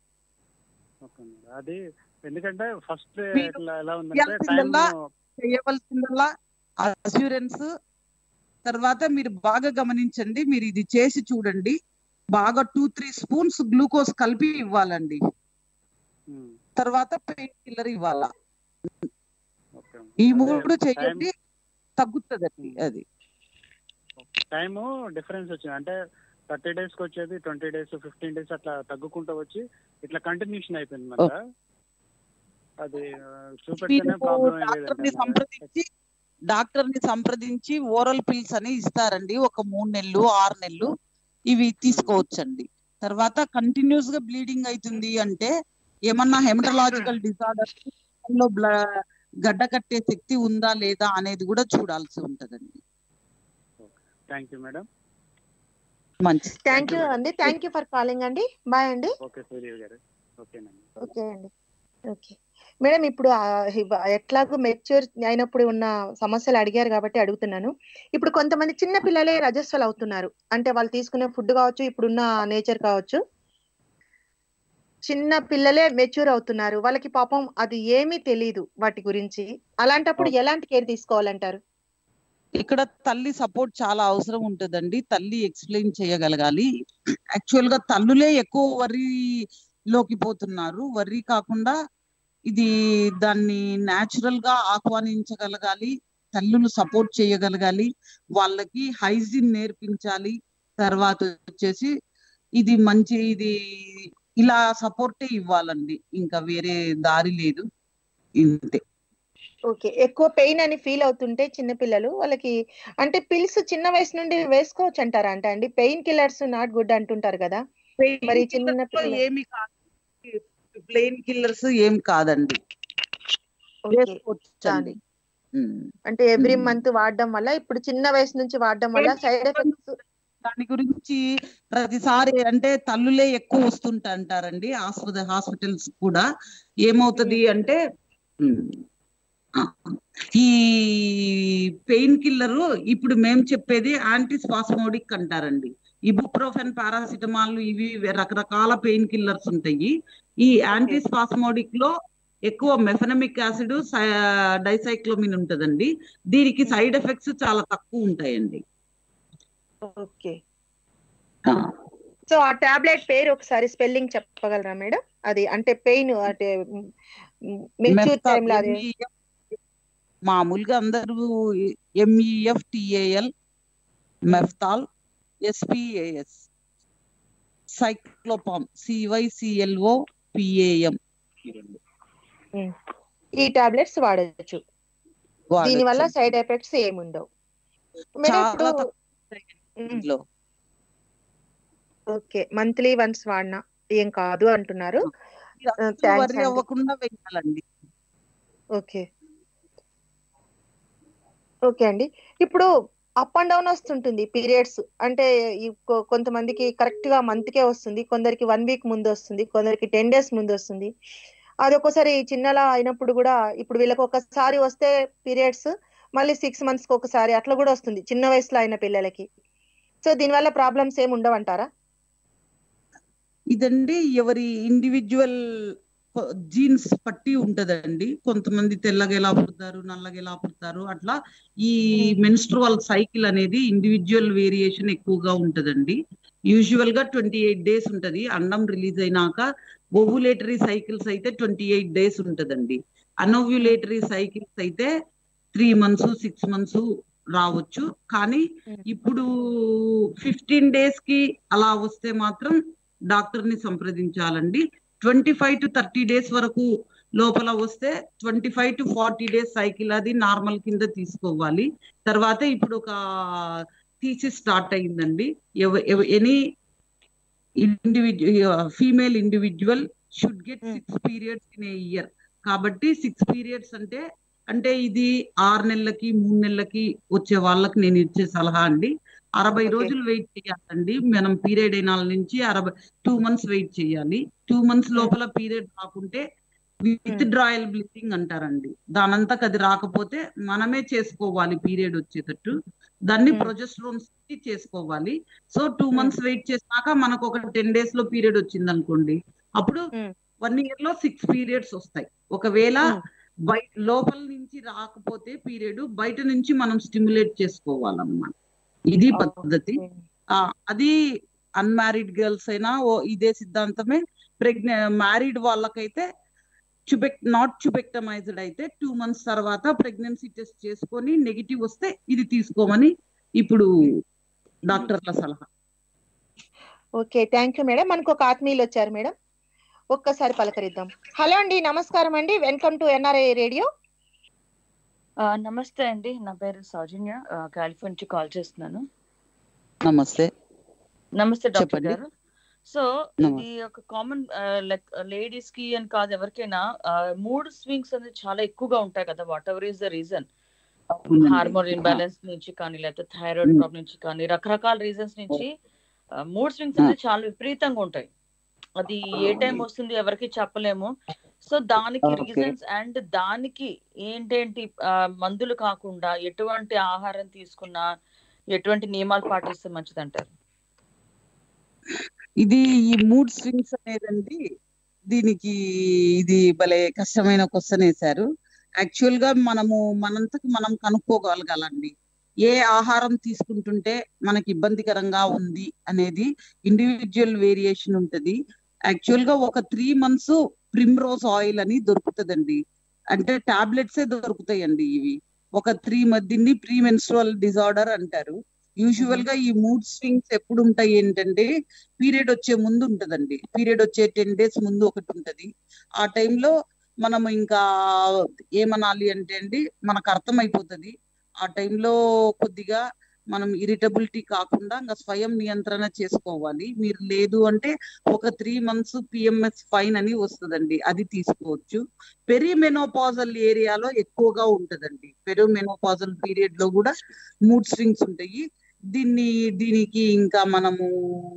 ఓకే మేడం. అది ఎందుకంటే ఫస్ట్ మీరు ఎట్లా ఎలా ఉందంటే టైం పిల్లల్లా చేయవలసిందల్లా అస్యూరెన్స్ తర్వాత మీరు బాగా గమనించండి మీరు ఇది చేసి చూడండి బాగా టూ త్రీ స్పూన్స్ గ్లూకోజ్ కలిపి ఇవ్వాలండి తర్వాత పెయిన్ కిల్లర్ ఇవ్వాలా ఓకే ఈ మూడు చేయండి తగ్గుతుందండి అది టైము డిఫరెన్స్ వచ్చింది అంటే థర్టీ డేస్ కి వచ్చేది ట్వంటీ డేస్ ఫిఫ్టీన్ డేస్ అట్లా తగ్గుకుంటూ వచ్చి ఇట్లా కంటిన్యూషన్ అయిపోయింది మన అది ఆ, చూపెడితేనే మీరు ప్రాబ్లం ఏం డాక్టర్ ని లేదండి సంప్రదించి డాక్టర్ ని సంప్రదించి ఓరల్ పిల్స్ అని ఇస్తారండి ఒక మూడు నెలలు ఆరు నెలలు ఇవి తీసుకోవచ్చండి తర్వాత కంటిన్యూస్ గా బ్లీడింగ్ అవుతుంది అంటే ఏమన్నా హెమటలాజికల్ డిజార్డర్ లో బ్ల- గడ్డ కట్టే శక్తి ఉందా లేదా అనేది కూడా చూడాల్సి ఉంటదండి థ్యాంక్ యూ మేడం మంచి థ్యాంక్ యూ అండి థ్యాంక్ యూ ఫర్ కాలింగ్ అండి బాయ్ అండి ఓకే సూర్య గారు ఓకేనండి ఓకే అండి ఓకే మేడం ఇప్పుడు ఆ ఇవ- ఎట్లాగో మెచ్యూర్ అయినప్పుడు ఉన్న సమస్యలు అడిగారు కాబట్టి అడుగుతున్నాను ఇప్పుడు కొంతమంది చిన్న పిల్లలే రజస్వలు అవుతున్నారు అంటే వాళ్ళు తీసుకునే ఫుడ్ కావచ్చు ఇప్పుడున్న నేచర్ కావచ్చు చిన్న పిల్లలే మెచ్యూర్ అవుతున్నారు వాళ్ళకి పాపం అది ఏమీ తెలియదు వాటి గురించి అలాంటప్పుడు ఎలాంటి కేర్ తీసుకోవాలంటారు ఇక్కడ తల్లి సపోర్ట్ చాలా అవసరం ఉంటుందండి తల్లి ఎక్స్ప్లెయిన్ చేయగలగాలి యాక్చువల్ గా తల్లులే ఎక్కువ వరిలోకి పోతున్నారు వర్రీ కాకుండా ఇది దాన్ని న్యాచురల్ గా ఆహ్వానించగలగాలి తల్లులు సపోర్ట్ చేయగలగాలి వాళ్ళకి హైజీన్ నేర్పించాలి తర్వాత వచ్చేసి ఇది మంచి ఇది ఇలా సపోర్టే ఇవ్వాలండి ఇంకా వేరే దారి లేదు ఇంతే ఓకే ఎక్కువ పెయిన్ అని ఫీల్ అవుతుంటే చిన్న పిల్లలు వాళ్ళకి అంటే పిల్స్ చిన్న వయసు నుండి వేసుకోవచ్చు అంటారా అంటే అండి పెయిన్ కిల్లర్స్ నాట్ గుడ్ అంటుంటారు కదా మరి చిన్న Painkillers లో పిల్లలు- ఏమి కాదు ప్లెయిన్ కిల్లర్స్ ఏం కాదండి ఓకే వేసుకోవచ్చండి ఉమ్. అంటే ఎవ్రీ మ్మ్. మంత్ వాడడం వల్ల ఇప్పుడు చిన్న వయసు నుంచి వాడడం వల్ల ఏమి సైడ్ ఎఫెక్ట్స్ దాని గురించి ప్రతిసారి అంటే తల్లులే ఎక్కువ వస్తుంటా అంటారండి హాస్పిటల్ హాస్పిటల్స్ కూడా ఏమవుతది అంటే ఉమ్, ఈ పెయిన్ కిల్లర్ ఇప్పుడు మేము చెప్పేది యాంటీ స్పాస్మోడిక్ అంటారండి ఇబుప్రోఫెన్ పారాసిటమాల్ ఇవి రకరకాల పెయిన్ కిల్లర్స్ ఉంటాయి ఈ యాంటీ స్పాస్మోడిక్ లో ఎక్కువ మెఫనమిక్ యాసిడ్ డైసైక్లోమిన్ ఉంటదండి దీనికి సైడ్ ఎఫెక్ట్స్ చాలా తక్కువ ఉంటాయండి ఓకే ఆ, సో ఆ టాబ్లెట్ పేరు ఒకసారి స్పెల్లింగ్ చెప్పగలరా మేడం అది అంటే పెయిన్ అంటే మెచ్యూర్ మెఫ్తా- టైంలో అది MEF మామూలుగా అందరూ MEF TAL Meftal SPAS Cyclopam CYCLO PAM ఈ టాబ్లెట్స్ వాడచ్చు దీని వల్ల సైడ్ ఎఫెక్ట్స్ ఏముండవు మేడం చాలా ఇప్పుడు తక్కువ మ్మ్. ఇందులో ఓకే మంత్లీ వన్స్ వాడినా ఏం కాదు అంటున్నారు థ్యాంక్స్ వరి అండి. అవ్వకుండా వెయ్యాలండి ఓకే ఓకే అండి ఇప్పుడు అప్ అండ్ డౌన్ వస్తుంటుంది పీరియడ్స్ అంటే ఈ కొ- కొంతమందికి కరెక్ట్ గా మంత్ కే వస్తుంది కొందరికి వన్ వీక్ ముందు వస్తుంది కొందరికి టెన్ డేస్ ముందు వస్తుంది అది ఒక్కోసారి చిన్నలా అయినప్పుడు కూడా ఇప్పుడు వీళ్ళకి ఒకసారి వస్తే పీరియడ్స్ మళ్ళీ సిక్స్ మంత్స్ కి ఒకసారి అట్లా కూడా వస్తుంది చిన్న వయసులో అయిన పిల్లలకి సో దీనివల్ల ప్రాబ్లమ్స్ ఏమి ఉండవంటారా ఇదండి ఎవరి ఇండివిజువల్ జీన్స్ పట్టి ఉంటదండి కొంతమంది తెల్లగా ఎలా పుడతారు నల్లగా ఎలా పుడతారు అట్లా ఈ మెన్స్ట్రువల్ సైకిల్ అనేది ఇండివిజువల్ వేరియేషన్ ఎక్కువగా ఉంటదండి యూజువల్ గా ట్వంటీ ఎయిట్ డేస్ ఉంటది అండం రిలీజ్ అయినాక ఓవులేటరీ సైకిల్స్ అయితే ట్వంటీ ఎయిట్ డేస్ ఉంటదండి అనోవ్యులేటరీ సైకిల్స్ అయితే త్రీ మంత్స్ సిక్స్ మంత్స్ రావచ్చు కానీ ఇప్పుడు ఫిఫ్టీన్ డేస్ కి అలా వస్తే మాత్రం డాక్టర్ ని సంప్రదించాలండి twenty five to thirty days వరకు లోపల వస్తే twenty five to forty days cycle అది నార్మల్ కింద తీసుకోవాలి తర్వాత ఇప్పుడు ఒక థీసిస్ స్టార్ట్ అయిందండి any individual female individual should get Hmm. Six periods in a year కాబట్టి సిక్స్ పీరియడ్స్ అంటే అంటే ఇది ఆరు నెలలకి మూడు నెలలకి వచ్చే వాళ్ళకి నేను ఇచ్చే సలహా అండి అరవై Okay. రోజులు వెయిట్ చేయాలండి మనం పీరియడ్ అయిన నుంచి అరవై టూ మంత్స్ వెయిట్ చేయాలి టూ మంత్స్ Hmm. లోపల పీరియడ్ రాకుంటే విత్ డ్రాయల్ బ్లీడింగ్ అంటారండి దానంతకు అది రాకపోతే మనమే చేసుకోవాలి పీరియడ్ వచ్చేటట్టు దాన్ని Hmm. ప్రొజెస్ట్రోన్స్ చేసుకోవాలి so two Hmm. Months wait చేసినాక మనకు ఒక టెన్ డేస్ లో పీరియడ్ వచ్చింది అనుకోండి అప్పుడు Hmm. వన్ ఇయర్ లో సిక్స్ పీరియడ్స్ వస్తాయి ఒకవేళ Hmm. బయట లోపల నుంచి రాకపోతే పీరియడ్ బయట నుంచి మనం స్టిమ్యులేట్ చేసుకోవాలన్నమాట ఇది పద్ధతి ఆ, అది అన్మ్యారీడ్ గర్ల్స్ అయినా ఓ ఇదే సిద్ధాంతమే ప్రెగ్నె మ్యారీడ్ వాళ్ళకైతే చుబెక్ నాట్ చుబెక్టమైజ్డ్ అయితే టూ మంత్స్ తర్వాత ప్రెగ్నెన్సీ టెస్ట్ చేసుకొని నెగిటివ్ వస్తే ఇది తీసుకోమని ఇప్పుడు డాక్టర్ల సలహా ఓకే థ్యాంక్ యూ మేడం మనకు ఒక ఆత్మీయులు వచ్చారు మేడం ఒక్కసారి పలకరిద్దాం హలో అండి నమస్కారం అండి వెల్కమ్ టు ఎన్ఆర్ఐ రేడియో ఆ, నమస్తే అండి నా పేరు సౌజన్య ఆ, కాలిఫోర్నియా నుంచి కాల్ చేస్తున్నాను నమస్తే నమస్తే డాక్టర్ చెప్పండి. గారు సో నమస్తే. ఇది ఒక కామన్ లైక్ లేడీస్ కి అని కాదు ఎవరికైనా మూడ్ స్వింగ్స్ అనేది చాలా ఎక్కువగా ఉంటాయి కదా whatever is the reason అవునండి. హార్మోన్ ఇంబ్యాలెన్స్ నుంచి కానీ లేకపోతే థైరాయిడ్ Hmm. ప్రాబ్లం నుంచి కానీ రకరకాల రీజన్స్ నుంచి మూడ్ స్వింగ్స్ అనేది చాలా విపరీతంగా ఉంటాయి అది ఏ టైం వస్తుంది ఎవరికి చెప్పలేము సో దానికి Okay. రీజన్స్ అండ్ దానికి ఏంటేంటి ఆ, మందులు కాకుండా ఎటువంటి ఆహారం తీసుకున్నా ఎటువంటి నియమాలు పాటిస్తే మంచిదంటారు ఇది ఈ మూడ్ స్వింగ్స్ అనేదండి దీనికి ఇది భలే కష్టమైన క్వశ్చన్ వేశారు యాక్చువల్ గా మనము మనంతకు మనం కనుక్కోగలగాలండి ఏ ఆహారం తీసుకుంటుంటే మనకి ఇబ్బందికరంగా ఉంది అనేది ఇండివిజువల్ వేరియేషన్ ఉంటది యాక్చువల్ గా ఒక త్రీ మంత్స్ ప్రిమ్రోజ్ ఆయిల్ అని దొరుకుతుందండి అంటే టాబ్లెట్సే దొరుకుతాయండి ఇవి ఒక త్రీ దీన్ని ప్రీ మెన్స్ట్రువల్ డిజార్డర్ అంటారు యూజువల్ గా ఈ మూడ్ స్వింగ్స్ ఎప్పుడు ఉంటాయి ఏంటంటే పీరియడ్ వచ్చే ముందు ఉంటదండి పీరియడ్ వచ్చే టెన్ డేస్ ముందు ఒకటి ఉంటది ఆ టైంలో మనం ఇంకా ఏమనాలి అంటే అండి మనకు అర్థమైపోతుంది ఆ టైంలో కొద్దిగా మనం ఇరిటబిలిటీ కాకుండా ఇంకా స్వయం నియంత్రణ చేసుకోవాలి మీరు లేదు అంటే ఒక త్రీ మంత్స్ పిఎంఎస్ ఫైన్ అని వస్తుందండి అది తీసుకోవచ్చు పెరిమెనోపాజల్ ఏరియాలో ఎక్కువగా ఉంటదండి పెరిమెనోపాజల్ పీరియడ్ లో కూడా మూడ్ స్వింగ్స్ ఉంటాయి దీన్ని దీనికి ఇంకా మనము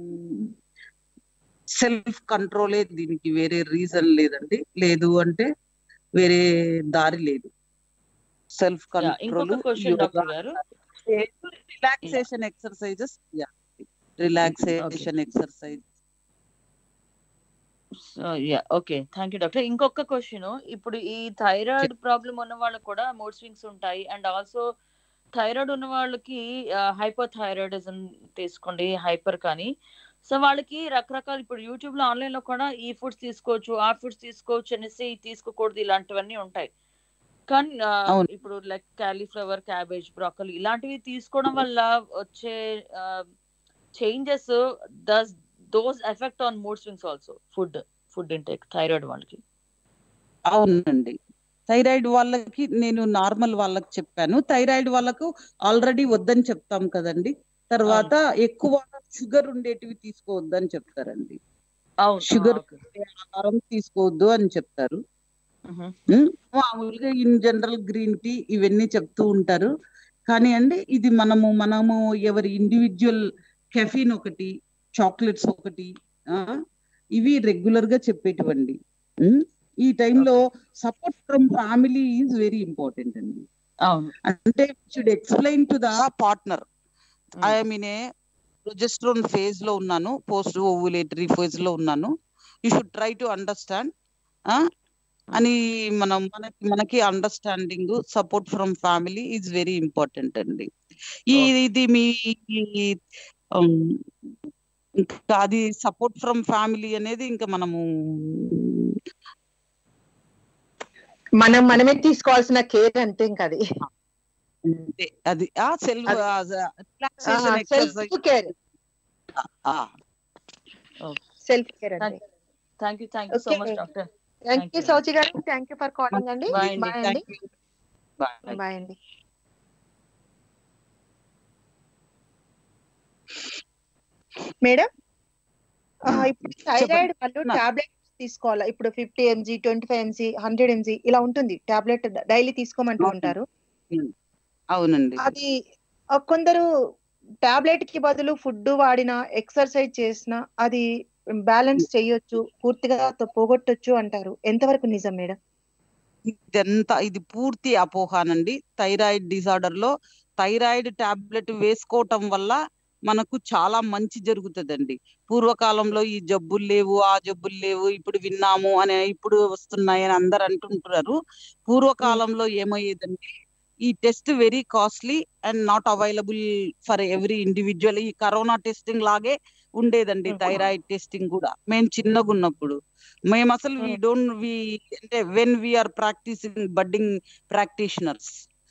సెల్ఫ్ కంట్రోలే దీనికి వేరే రీజన్ లేదండి లేదు అంటే వేరే దారి లేదు సెల్ఫ్ Yeah, కంట్రోల్ ఇంకొక క్వశ్చన్ డాక్టర్ గారు relaxation exercises relaxation exercise yeah okay thank you doctor ఇంకొక క్వశ్చన్ ఇప్పుడు ఈ థైరాయిడ్ ప్రాబ్లం ఉన్న వాళ్ళకి కూడా మూడ్ స్వింగ్స్ ఉంటాయి అండ్ ఆల్సో థైరాయిడ్ ఉన్న వాళ్ళకి హైపర్ థైరాయిడిజం తీసుకోండి హైపర్ కానీ సో వాళ్ళకి రకరకాల ఇప్పుడు యూట్యూబ్ లో ఆన్లైన్ లో కూడా ఈ ఫుడ్స్ తీసుకోవచ్చు ఆ ఫుడ్స్ తీసుకోవచ్చు అనేసి చేయించుకోకూడదు ఇలాంటివన్నీ ఉంటాయి కానీ ఆ, అవును. ఇప్పుడు లైక్ క్యాలీఫ్లవర్ క్యాబేజ్ బ్రాకల్ ఇలాంటివి తీసుకోవడం వల్ల వచ్చే changes thus those effect on mood swings also food food intake thyroid వాళ్ళకి అవునండి థైరాయిడ్ వాళ్ళకి నేను నార్మల్ వాళ్ళకి చెప్పాను థైరాయిడ్ వాళ్ళకు ఆల్రెడీ వద్దని చెప్తాం కదండి తర్వాత ఎక్కువ షుగర్ ఉండేటివి తీసుకోవద్దని చెప్తారండి అవును షుగర్ ఆ, okay. ఆహారం తీసుకోవద్దు అని చెప్తారు Mhm. ఉమ్, మామూలుగా ఇన్ జనరల్ గ్రీన్ టీ ఇవన్నీ చెప్తూ ఉంటారు కానీ అండి ఇది మనము మనము ఎవరి ఇండివిజువల్ కెఫీన్ ఒకటి చాక్లెట్స్ ఒకటి ఆ ఇవి రెగ్యులర్ గా చెప్పేటివండి ఉమ్, ఈ టైంలో support from family is very important అండి అవును అంటే should explain to the partner Mm. I mean a progesterone phase లో ఉన్నాను పోస్ట్ ఓవులేటరీ ఫేజ్ లో ఉన్నాను you should try to understand అని మనం మనకి మనకి understanding support from family is very important అండి ఈ Okay. ఇది మీ um, ఇంకా అది సపోర్ట్ ఫ్రమ్ ఫ్యామిలీ అనేది ఇంకా మనము మనం మనమే తీసుకోవాల్సిన కేర్ అంతే ఇంకా అది అంతే, అది ఆ సెల్ఫ్ అది- relaxation self exercise care self care అండి thank you thank you so Okay. Much doctor thank Thank you you. Sauchi గారు థ్యాంక్ యూ ఫర్ కాలింగ్ అండి Bye అండి. బాయ్ అండి బాయ్ బాయ్ అండి మేడం ఆ, ఇప్పుడు థైరాయిడ్ వాళ్ళు నా- టాబ్లెట్స్ తీసుకోవాలా ఇప్పుడు fifty MG twenty five MG hundred MG ఇలా ఉంటుంది టాబ్లెట్ డైలీ తీసుకోమంటూ అవును. ఉంటారు అవునండి అది ఆ, కొందరు టాబ్లెట్ కి బదులు ఫుడ్ వాడినా ఎక్సర్సైజ్ చేసినా అది బ్యాలెన్స్ చేయొచ్చు పూర్తిగా తో- పోగొట్టొచ్చు అంటారు ఎంతవరకు నిజం మేడం ఇదంతా ఇది పూర్తి అపోహానండి థైరాయిడ్ డిసార్డర్ లో థైరాయిడ్ టాబ్లెట్ వేసుకోవటం వల్ల మనకు చాలా మంచి జరుగుతుందండి పూర్వకాలంలో ఈ జబ్బులు లేవు ఆ జబ్బులు లేవు ఇప్పుడు విన్నాము అని ఇప్పుడు వస్తున్నాయి అని అందరు అంటుంటున్నారు పూర్వకాలంలో ఏమయ్యేదండి ఈ test very costly and not available for every individual ఈ కరోనా టెస్టింగ్ లాగే ఉండేదండి Mhm. థైరాయిడ్ టెస్టింగ్ కూడా మేము చిన్నగా ఉన్నప్పుడు మేము అసలు వి Mm. డోంట్ వి అంటే when we are practising budding practitioners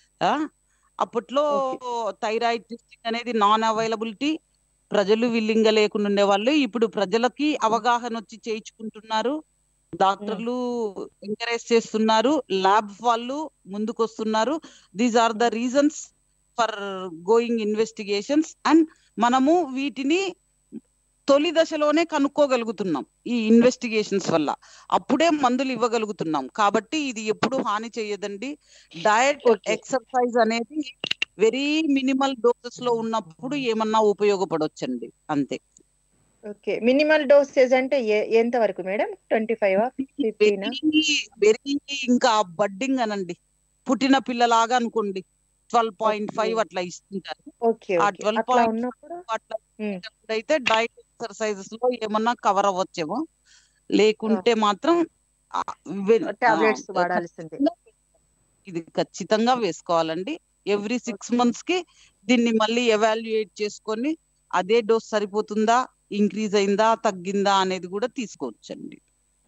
అప్పట్లో థైరాయిడ్ టెస్టింగ్ అనేది నాన్ అవైలబిలిటీ ప్రజలు విల్లింగ్ లేకుండా ఉండేవాళ్ళు ఇప్పుడు ప్రజలకి అవగాహన వచ్చి చేయించుకుంటున్నారు డాక్టర్లు ఎంకరేజ్ చేస్తున్నారు ల్యాబ్ వాళ్ళు ముందుకు వస్తున్నారు these are the reasons for going investigations and మనము వీటిని తొలి దశలోనే కనుక్కోగలుగుతున్నాం ఈ ఇన్వెస్టిగేషన్స్ వల్ల అప్పుడే మందులు ఇవ్వగలుగుతున్నాం కాబట్టి ఇది ఎప్పుడు హాని చేయదండి డయట్ Okay. ఎక్సర్సైజ్ అనేది వెరీ మినిమల్ డోసెస్ లో ఉన్నప్పుడు ఏమన్నా ఉపయోగపడొచ్చండి అంతే ఓకే మినిమల్ డోసేజ్ అంటే ఏ- ఎంత వరకు madam twenty five fifteen very very ఇంకా బడ్డింగ్ అనండి పుట్టిన పిల్లలాగా అనుకోండి ట్వెల్వ్ పాయింట్ ఫైవ్ Okay. అట్లా ఇస్తుంటారు ఓకే ఆ ఓకే 12 అట్లా point ఉన్నప్పుడు అట్లా Hmm. అయితే డైట్ ఎక్సర్సైజెస్ లో ఏమన్నా కవర్ అవ్వచ్చేమో లేకుంటే మాత్రం ఆ, వెన్- టాబ్లెట్స్ ఆ, వాడాల్సిందే ఇది ఖచ్చితంగా వేసుకోవాలండి ఎవ్రీ సిక్స్ మంత్స్ కి దీన్ని మళ్ళీ ఎవాల్యుయేట్ చేసుకొని అదే డోస్ సరిపోతుందా ఇంక్రీజ్ అయిందా తగ్గిందా అనేది కూడా తీసుకోవచ్చండి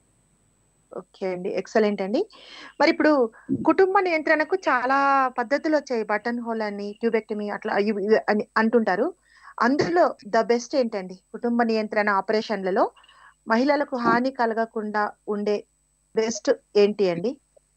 ఓకే అండి ఎక్సలెంట్ అండి మరి ఇప్పుడు కుటుంబ నియంత్రణకు చాలా పద్ధతులు వచ్చాయి బటన్ హోల్ అని ట్యూబెక్టమీ అట్లా ఇవి- ఇవి అని అంటుంటారు అందులో ద బెస్ట్ ఏంటండి కుటుంబ నియంత్రణ ఆపరేషన్లలో మహిళలకు హాని కలగకుండా ఉండే బెస్ట్ ఏంటి అండి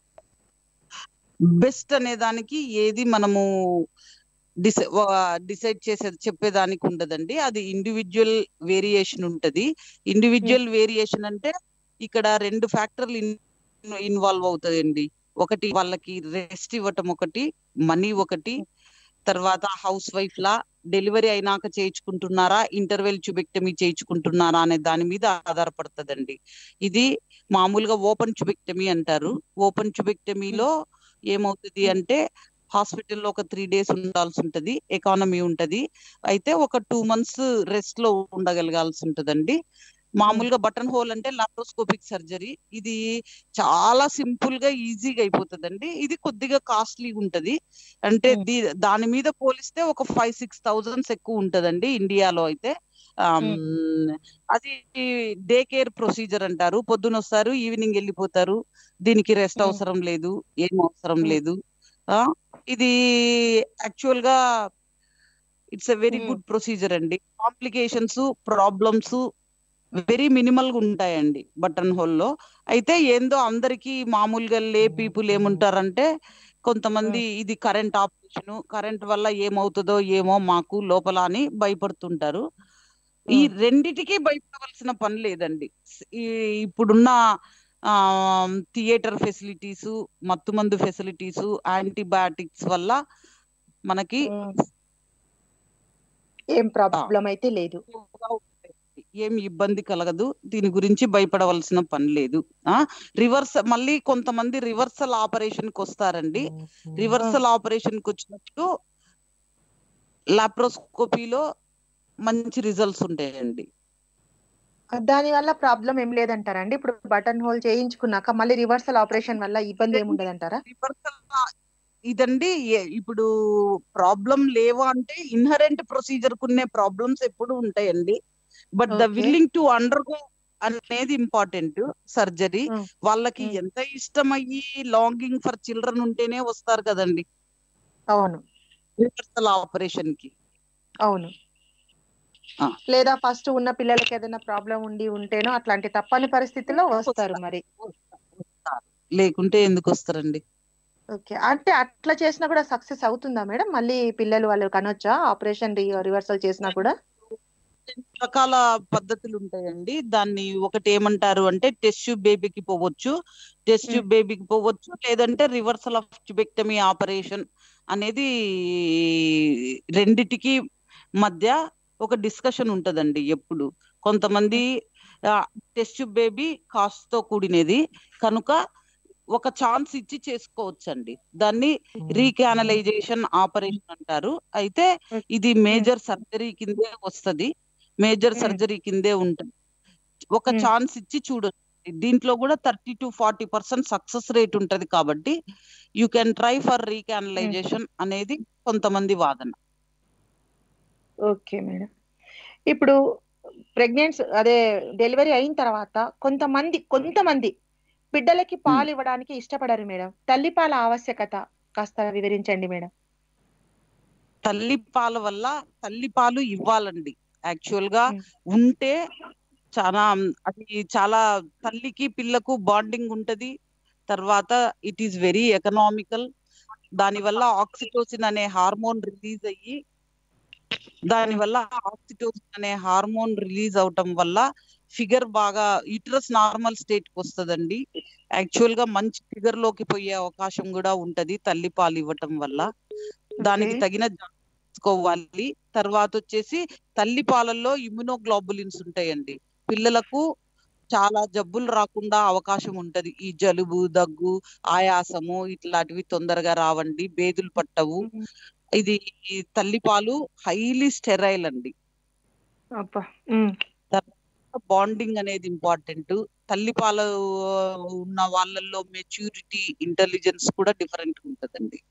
బెస్ట్ అనే దానికి ఏది మనము డిసై డిసైడ్ చేసేది చెప్పేదానికి ఉండదండి అది ఇండివిజువల్ వేరియేషన్ ఉంటది ఇండివిజువల్ వేరియేషన్ అంటే ఇక్కడ రెండు ఫ్యాక్టర్లు ఇన్వాల్వ్ అవుతాయండి ఒకటి వాళ్ళకి రెస్ట్ ఇవ్వటం ఒకటి మనీ ఒకటి తర్వాత హౌస్ వైఫ్ లా డెలివరీ అయినాక చేయించుకుంటున్నారా ఇంటర్వెల్ చుబెక్టమీ చేయించుకుంటున్నారా అనే దాని మీద ఆధారపడుతుందండి ఇది మామూలుగా ఓపెన్ చుబెక్టమీ అంటారు ఓపెన్ చుబెక్టమీలో ఏమవుతుంది అంటే హాస్పిటల్లో ఒక త్రీ డేస్ ఉండాల్సి ఉంటది ఎకానమీ ఉంటది అయితే ఒక టూ మంత్స్ రెస్ట్ లో ఉండగలగాల్సి ఉంటదండి మామూలుగా బటన్ హోల్ అంటే లాప్రోస్కోపిక్ సర్జరీ ఇది చాలా సింపుల్ గా ఈజీగా అయిపోతుందండి ఇది కొద్దిగా కాస్ట్లీ ఉంటది అంటే Hmm. దీ దాని మీద పోలిస్తే ఒక ఫైవ్ సిక్స్ థౌజండ్స్ ఎక్కువ ఉంటదండి ఇండియాలో అయితే ఆమ్, అది డే కేర్ ప్రొసీజర్ అంటారు పొద్దున వస్తారు ఈవినింగ్ వెళ్ళిపోతారు దీనికి రెస్ట్ Hmm. అవసరం లేదు ఏం అవసరం Hmm. లేదు ఆ ఇది యాక్చువల్ గా it's a very Hmm. Good procedure అండి కాంప్లికేషన్స్ ప్రాబ్లమ్స్ వెరీ మినిమల్ గా ఉంటాయండి బటన్ హోల్ లో అయితే ఏందో అందరికి మామూలుగా లే పీపుల్ ఏముంటారంటే కొంతమంది ఇది కరెంట్ ఆపరేషన్ కరెంట్ వల్ల ఏమవుతుందో ఏమో మాకు లోపల అని భయపడుతుంటారు ఈ Hmm. రెండిటికి భయపడవలసిన పని లేదండి స్- ఈ ఇప్పుడున్న థియేటర్ ఫెసిలిటీస్ మత్తుమందు ఫెసిలిటీస్ యాంటీబయాటిక్స్ వల్ల మనకి ఏం ప్రాబ్లం అయితే లేదు ఏం ఇబ్బంది కలగదు దీని గురించి భయపడవలసిన పని లేదు ఆ రివర్స్ మళ్ళీ కొంతమంది రివర్సల్ ఆపరేషన్ కి వస్తారండి రివర్సల్ ఆపరేషన్ కి వచ్చినప్పుడు లాప్రోస్కోపీలో మంచి రిజల్ట్స్ ఉంటాయండి దాని వల్ల ప్రాబ్లం ఏం లేదంటారండి ఇప్పుడు బటన్ హోల్ చేయించుకున్నాక మళ్ళీ రివర్సల్ ఆపరేషన్ వల్ల ఇబ్బంది ఏమి ఉండదంటారా రివర్సల్ ఇదండి ఏ- ఇప్పుడు ప్రాబ్లం లేవా అంటే ఇన్హరెంట్ ప్రొసీజర్ కున్నే ప్రాబ్లమ్స్ ఎప్పుడు ఉంటాయండి but the Okay. Willing to undergo అనేది ఇంపార్టెంట్ సర్జరీ Hmm. వాళ్ళకి Hmm. ఎంత ఇష్టం అయ్యి లాంగింగ్ ఫర్ చిల్డ్రన్ ఉంటేనే వస్తారు కదండి అవును రివర్సల్ ఆపరేషన్ కి అవును ఆ. లేదా ఫస్ట్ ఉన్న పిల్లలకి ఏదైనా ప్రాబ్లం ఉండి ఉంటేనో అట్లాంటి తప్పని పరిస్థితిలో వస్తారు మరి లేకుంటే ఎందుకు వస్తారండి ఓకే అంటే అట్లా చేసినా కూడా సక్సెస్ అవుతుందా మేడం మళ్ళీ పిల్లలు వాళ్ళు కనొచ్చా ఆపరేషన్ రివర్సల్ చేసినా కూడా రెండు రకాల పద్ధతులు ఉంటాయండి దాన్ని ఒకటి ఏమంటారు అంటే టెస్ట్ ట్యూబ్ బేబీకి పోవచ్చు టెస్ట్ ట్యూబ్ బేబీకి పోవచ్చు లేదంటే రివర్సల్ ఆఫ్ ట్యూబెక్టమీ ఆపరేషన్ అనేది రెండిటికి మధ్య ఒక డిస్కషన్ ఉంటదండి ఎప్పుడు కొంతమంది టెస్ట్ ట్యూబ్ బేబీ కాస్ట్ తో కూడినది కనుక ఒక ఛాన్స్ ఇచ్చి చేసుకోవచ్చండి దాన్ని రీకానలైజేషన్ ఆపరేషన్ అంటారు అయితే ఇది మేజర్ సర్జరీ కిందే వస్తది మేజర్ Hmm. సర్జరీ కిందే ఉంటుంది ఒక Hmm. ఛాన్స్ ఇచ్చి చూడండి దీంట్లో కూడా thirty to forty percent success rate ఉంటది కాబట్టి you can try for recanalisation అనేది కొంతమంది వాదన ఓకే మేడం ఇప్పుడు ప్రెగ్నెన్సీ అదే డెలివరీ అయిన తర్వాత కొంతమంది కొంతమంది బిడ్డలకి పాలు ఇవ్వడానికి ఇష్టపడరు మేడం తల్లిపాల ఆవశ్యకత కాస్త వివరించండి మేడం తల్లి పాల వల్ల తల్లి పాలు ఇవ్వాలండి యాక్చువల్ గా Hmm. ఉంటే చాలా అది చాలా తల్లికి పిల్లకు బాండింగ్ ఉంటది తర్వాత ఇట్ ఈస్ వెరీ ఎకనామికల్ దాని వల్ల ఆక్సిటోసిన్ అనే హార్మోన్ రిలీజ్ అయ్యి దాని వల్ల ఆక్సిటోసిన్ అనే హార్మోన్ రిలీజ్ అవటం వల్ల ఫిగర్ బాగా యూట్రస్ నార్మల్ స్టేట్ కి వస్తదండి యాక్చువల్ గా మంచి ఫిగర్ లోకి పోయే అవకాశం కూడా ఉంటది తల్లి పాలు ఇవ్వటం వల్ల దానికి Okay. తగిన జాగ్రత్త తీసుకోవాలి తర్వాత వచ్చేసి తల్లి పాలల్లో ఇమ్యునోగ్లోబులిన్స్ ఉంటాయండి పిల్లలకు చాలా జబ్బులు రాకుండా అవకాశం ఉంటది ఈ జలుబు దగ్గు ఆయాసము ఇట్లాంటివి తొందరగా రావండి బేదులు పట్టవు ఇది ఈ తల్లి పాలు హైలీ స్టెరైల్ అండి అబ్బా ఉమ్. బాండింగ్ అనేది ఇంపార్టెంట్ తల్లి పాలు ఉన్న వాళ్ళల్లో మెచ్యూరిటీ ఇంటెలిజెన్స్ కూడా డిఫరెంట్ ఉంటదండి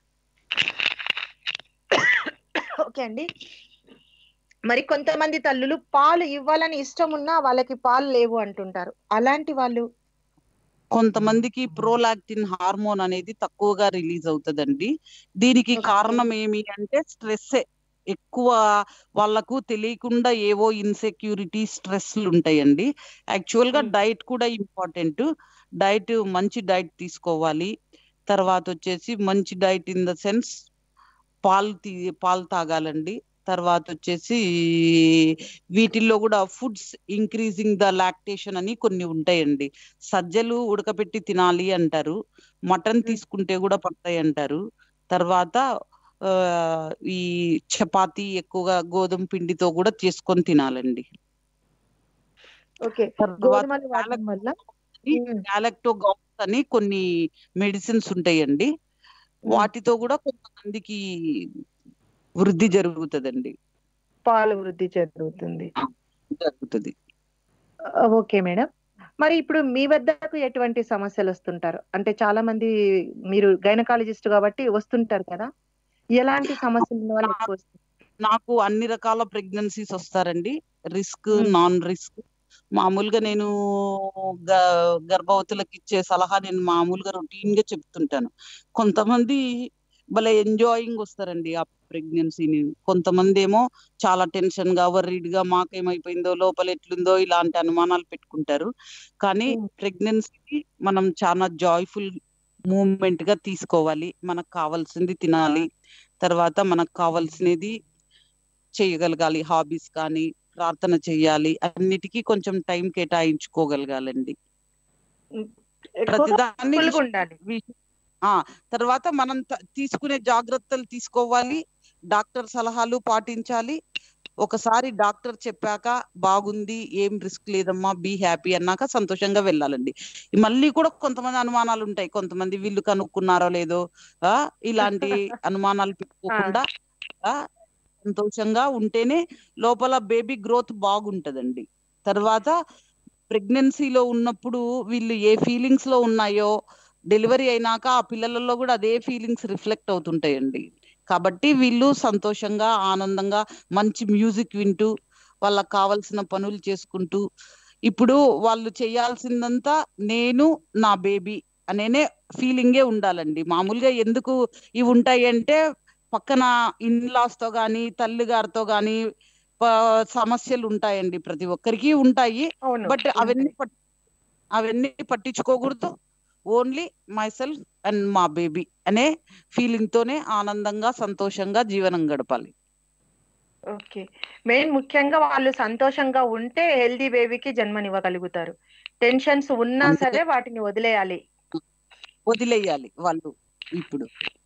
ఓకే అండి మరి కొంతమంది తల్లులు పాలు ఇవ్వాలని ఇష్టం ఉన్నా వాళ్ళకి పాలు లేవు అంటుంటారు అలాంటి వాళ్ళు కొంతమందికి ప్రోలాక్టిన్ హార్మోన్ అనేది తక్కువగా రిలీజ్ అవుతదండి దీనికి Okay. కారణం ఏమి అంటే స్ట్రెస్ ఎక్కువ వాళ్ళకు తెలియకుండా ఏవో ఇన్సెక్యూరిటీ స్ట్రెస్లు ఉంటాయండి యాక్చువల్ గా Hmm. డైట్ కూడా ఇంపార్టెంట్ డైట్ మంచి డైట్ తీసుకోవాలి తర్వాత వచ్చేసి మంచి డైట్ ఇన్ ద సెన్స్ పాలు తీ పాలు తాగాలండి తర్వాత వచ్చేసి వీటిల్లో కూడా ఫుడ్స్ ఇంక్రీజింగ్ ద లాక్టేషన్ అని కొన్ని ఉంటాయండి సజ్జలు ఉడకపెట్టి తినాలి అంటారు మటన్ తీసుకుంటే కూడా పడతాయి అంటారు తర్వాత ఆ, ఈ చపాతి ఎక్కువగా గోధుమ పిండితో కూడా చేసుకొని తినాలండి ఓకే తర్వాత గోధుమలు వాడడం వల్ల ఉమ్. గ్యాలక్టోగాన్స్ అని కొన్ని మెడిసిన్స్ ఉంటాయండి వాటితో కూడా కొంతమందికి వృద్ధి జరుగుతుందండి పాలు వృద్ధి జరుగుతుంది జరుగుతుంది ఆ, ఓకే మేడం మరి ఇప్పుడు మీ వద్దకు ఎటువంటి సమస్యలు వస్తుంటారు అంటే చాలా మంది మీరు గైనకాలజిస్ట్ కాబట్టి వస్తుంటారు కదా ఎలాంటి సమస్యలు ఉన్న వాళ్ళు ఎక్కువ వస్తుంటారు? నాకు అన్ని రకాల ప్రెగ్నెన్సీస్ వస్తారండి రిస్క్ మ్మ్. నాన్ రిస్క్ మామూలుగా నేను గ- గర్భవతులకు ఇచ్చే సలహా నేను మామూలుగా రొటీన్ గా చెప్తుంటాను కొంతమంది భలే ఎంజాయింగ్ వస్తారండి ఆ ప్రెగ్నెన్సీని కొంతమంది ఏమో చాలా టెన్షన్ గా వర్రీడ్ గా మాకేమైపోయిందో లోపల ఎట్లుందో ఇలాంటి అనుమానాలు పెట్టుకుంటారు కానీ మ్మ్. ప్రెగ్నెన్సీ మనం చాలా జాయ్ఫుల్ మూమెంట్ గా తీసుకోవాలి మనకు కావాల్సింది తినాలి తర్వాత మనకు కావాల్సినది చేయగలగాలి హాబీస్ కానీ ప్రార్థన చేయాలి అన్నిటికీ కొంచెం టైం కేటాయించుకోగలగాలండి ఎక్కువగా ప్రతిదాన్ని full గా ఉండాలి విష- ఆ తర్వాత మనం త- తీసుకునే జాగ్రత్తలు తీసుకోవాలి డాక్టర్ సలహాలు పాటించాలి ఒకసారి డాక్టర్ చెప్పాక బాగుంది ఏం రిస్క్ లేదమ్మా బీ హ్యాపీ అన్నాక సంతోషంగా వెళ్ళాలండి మళ్ళీ కూడా కొంతమంది అనుమానాలు ఉంటాయి కొంతమంది వీళ్ళు కనుక్కున్నారో లేదో ఆ ఇలాంటి అనుమానాలు పెట్టుకోకుండా ఆ, సంతోషంగా ఉంటేనే లోపల బేబీ గ్రోత్ బాగుంటదండి తర్వాత ప్రెగ్నెన్సీలో ఉన్నప్పుడు వీళ్ళు ఏ ఫీలింగ్స్ లో ఉన్నాయో డెలివరీ అయినాక ఆ పిల్లలలో కూడా అదే ఫీలింగ్స్ రిఫ్లెక్ట్ అవుతుంటాయండి కాబట్టి వీళ్ళు సంతోషంగా ఆనందంగా మంచి మ్యూజిక్ వింటూ వాళ్ళకి కావలసిన పనులు చేసుకుంటూ ఇప్పుడు వాళ్ళు చేయాల్సిందంతా నేను నా బేబీ అనేనే ఫీలింగే ఉండాలండి మామూలుగా ఎందుకు ఇవి ఉంటాయి అంటే పక్కన ఇన్లాస్ తో గాని తల్లి గారితో గాని ప- సమస్యలు ఉంటాయండి ప్రతి ఒక్కరికి ఉంటాయి అవును బట్ అవన్నీ పట్- అవన్నీ పట్టించుకోకూడదు ఓన్లీ మై సెల్ఫ్ అండ్ మా బేబీ అనే ఫీలింగ్ తోనే ఆనందంగా సంతోషంగా జీవనం గడపాలి ఓకే మెయిన్ ముఖ్యంగా వాళ్ళు సంతోషంగా ఉంటే హెల్దీ బేబీకి జన్మనివ్వగలుగుతారు టెన్షన్స్ ఉన్నా అంతే. సరే వాటిని వదిలేయాలి వదిలేయాలి వాళ్ళు ఇప్పుడు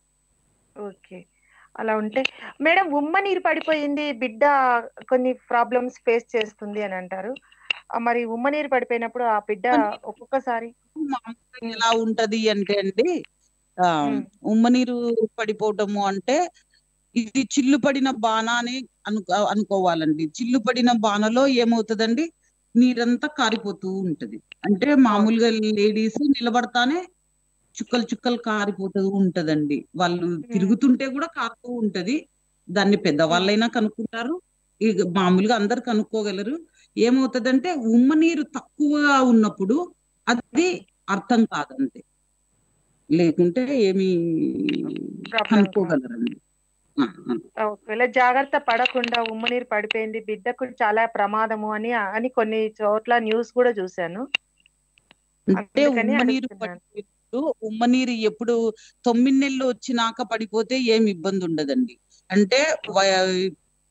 ఓకే అలా ఉంటే మేడం ఉమ్మ నీరు పడిపోయింది బిడ్డ కొన్ని ప్రాబ్లమ్స్ ఫేస్ చేస్తుంది అని అంటారు ఆ, మరి ఉమ్మ నీరు పడిపోయినప్పుడు ఆ బిడ్డ ఒక్కొక్కసారి మామూలుగా ఎలా ఉంటది అంటే అండి ఆ మ్మ్. ఉమ్మ నీరు పడిపోవటము అంటే ఇది చిల్లు పడిన బాణ అని అనుకో అనుకోవాలండి చిల్లు పడిన బాణలో ఏమవుతుందండి నీరంతా కారిపోతూ ఉంటది అంటే మామూలుగా లేడీస్ నిలబడతానే చుక్కలు చుక్కలు కారిపోతూ ఉంటదండి వాళ్ళు తిరుగుతుంటే కూడా కారుతూ ఉంటది దాన్ని పెద్దవాళ్ళైనా కనుక్కుంటారు ఇక మామూలుగా అందరు కనుక్కోగలరు ఏమవుతదంటే ఉమ్మ నీరు తక్కువగా ఉన్నప్పుడు అది అర్థం కాదంతే లేకుంటే ఏమి Problem కనుక్కోగలరండి ఆ, ఆ. ఒకవేళ జాగ్రత్త పడకుండా ఉమ్మ నీరు పడిపోయింది బిడ్డకు చాలా ప్రమాదము అని అని కొన్ని చోట్ల న్యూస్ కూడా చూశాను అంటే అందుకని ఉమ్మ నీరు అడుగుతున్నాను. పడిపోయినప్పుడు ఉమ్మ నీరు ఎప్పుడు తొమ్మిది నెలలు వచ్చినాక పడిపోతే ఏం ఇబ్బంది ఉండదండి అంటే వయ-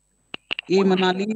ఏమనాలి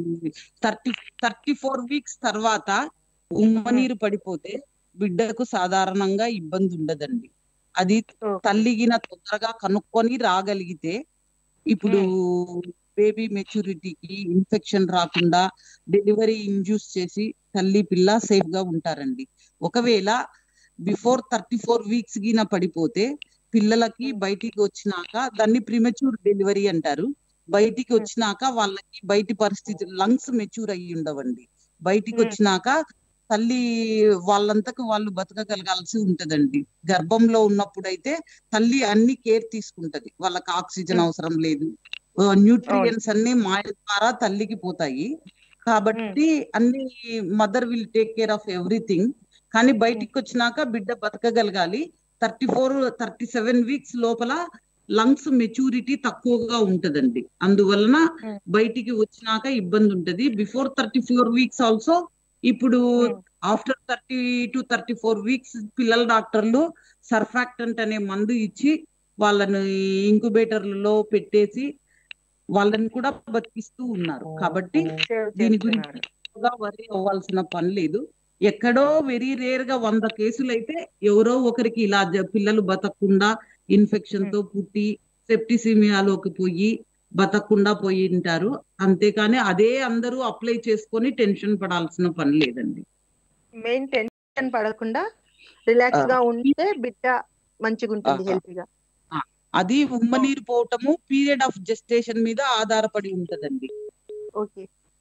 థర్టీ థర్టీ ఫోర్ వీక్స్ తర్వాత ఉమ్మ నీరు పడిపోతే బిడ్డకు సాధారణంగా ఇబ్బంది ఉండదండి అది ఓకే. తల్లిగిన తొందరగా కనుక్కొని రాగలిగితే ఇప్పుడు బేబీ మెచ్యూరిటీకి ఇన్ఫెక్షన్ రాకుండా డెలివరీ ఇండ్యూస్ చేసి తల్లి పిల్ల సేఫ్ గా ఉంటారండి ఒకవేళ బిఫోర్ థర్టీ ఫోర్ వీక్స్ గిన పడిపోతే పిల్లలకి బయటికి వచ్చినాక దాన్ని ప్రిమెచ్యూర్ డెలివరీ అంటారు బయటికి వచ్చినాక వాళ్ళకి బయటి పరిస్థితి లంగ్స్ మెచ్యూర్ అయ్యి ఉండవండి బయటికి Hmm. వచ్చినాక తల్లి వాళ్ళంతకు వాళ్ళు బతకగలగాల్సి ఉంటదండి గర్భంలో ఉన్నప్పుడైతే తల్లి అన్ని కేర్ తీసుకుంటది వాళ్ళకి ఆక్సిజన్ Hmm. అవసరం లేదు న్యూట్రియన్స్ అన్ని మాయ ద్వారా తల్లికి పోతాయి కాబట్టి అన్ని mother will take care of everything కానీ బయటికి వచ్చినాక బిడ్డ బతకగలగాలి thirty four thirty seven weeks లోపల లంగ్స్ మెచ్యూరిటీ తక్కువగా ఉంటదండి అందువలన Hmm. బయటికి వచ్చినాక ఇబ్బంది ఉంటది before thirty four weeks also ఇప్పుడు Hmm. After thirty to thirty four weeks పిల్లల డాక్టర్లు సర్ఫాక్టెంట్ అనే మందు ఇచ్చి వాళ్ళని ఇంక్యుబేటర్లలో పెట్టేసి వాళ్ళని కూడా బతికిస్తూ ఉన్నారు కాబట్టి సేవ్ దీని చేస్తున్నారు. గురించి ఎక్కువగా వరి అవ్వాల్సిన పని లేదు ఎక్కడో వెరీ రేర్ గా వంద కేసులు అయితే ఎవరో ఒకరికి ఇలా జ- పిల్లలు బతకకుండా ఇన్ఫెక్షన్ తో పుట్టి సెప్టిసిమియాలోకి పోయి బతకకుండా పోయి ఉంటారు అంతేకాని అదే అందరూ అప్లై చేసుకొని టెన్షన్ పడాల్సిన పని లేదండి మెయిన్ టెన్షన్ పడకుండా రిలాక్స్ గా ఉంటే బిడ్డ మంచిగా ఉంటుంది ఆహా. హెల్తీగా ఆ, అది ఉమ్మనీరు పోవటము పీరియడ్ ఆఫ్ జెస్టేషన్ మీద ఆధారపడి ఉంటదండి ఓకే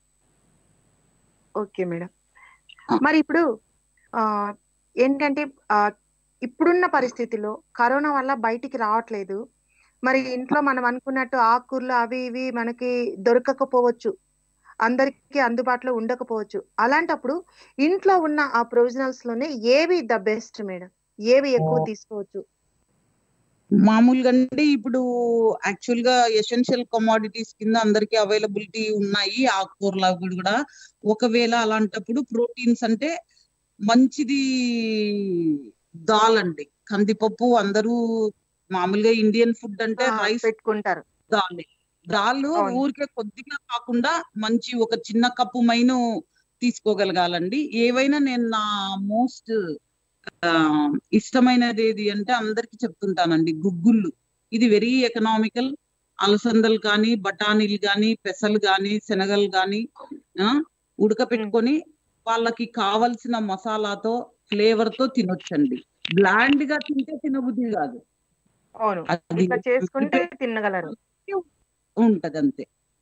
ఓకే మేడం ఆ. మరి ఇప్పుడు ఆ ఏంటంటే ఆ ఇప్పుడున్న పరిస్థితిలో కరోనా వల్ల బయటికి రావట్లేదు మరి ఇంట్లో మనం అనుకున్నట్టు ఆకుకూరలు అవి ఇవి మనకి దొరకకపోవచ్చు అందరికీ అందుబాటులో ఉండకపోవచ్చు అలాంటప్పుడు ఇంట్లో ఉన్న ఆ ప్రొవిజనల్స్ లోనే ఏవి ద బెస్ట్ మేడం ఏవి ఎక్కువ తీసుకోవచ్చు మామూలుగా అంటే ఇప్పుడు యాక్చువల్ గా ఎసెన్షియల్ కమాడిటీస్ కింద అందరికి అవైలబిలిటీ ఉన్నాయి ఆకుకూరలు అవి కూడా ఒకవేళ అలాంటప్పుడు ప్రోటీన్స్ అంటే మంచిది దాల్ అండి కందిపప్పు అందరూ మామూలుగా ఇండియన్ ఫుడ్ అంటే ఆ, రైస్ పెట్టుకుంటారు దాల్ దాల్ అవును. ఊరికే కొద్దిగా కాకుండా మంచి ఒక చిన్న కప్పు మైను తీసుకోగలగాలండి ఏవైనా నేను నా మోస్ట్ ఇష్టమైనది ఏది అంటే అందరికి చెప్తుంటానండి గుగ్గుళ్ళు ఇది వెరీ ఎకనామికల్ అలసందలు కానీ బఠానీలు కానీ పెసలు కానీ శనగలు కానీ ఉడకపెట్టుకొని వాళ్ళకి కావలసిన మసాలాతో ఫ్లేవర్ తో తినొచ్చండి బ్లాండ్ గా తింటే తినబుద్ధి కాదు అవును అది ఇట్లా చేసుకుంటే తినగలరు ఉంటది అంతే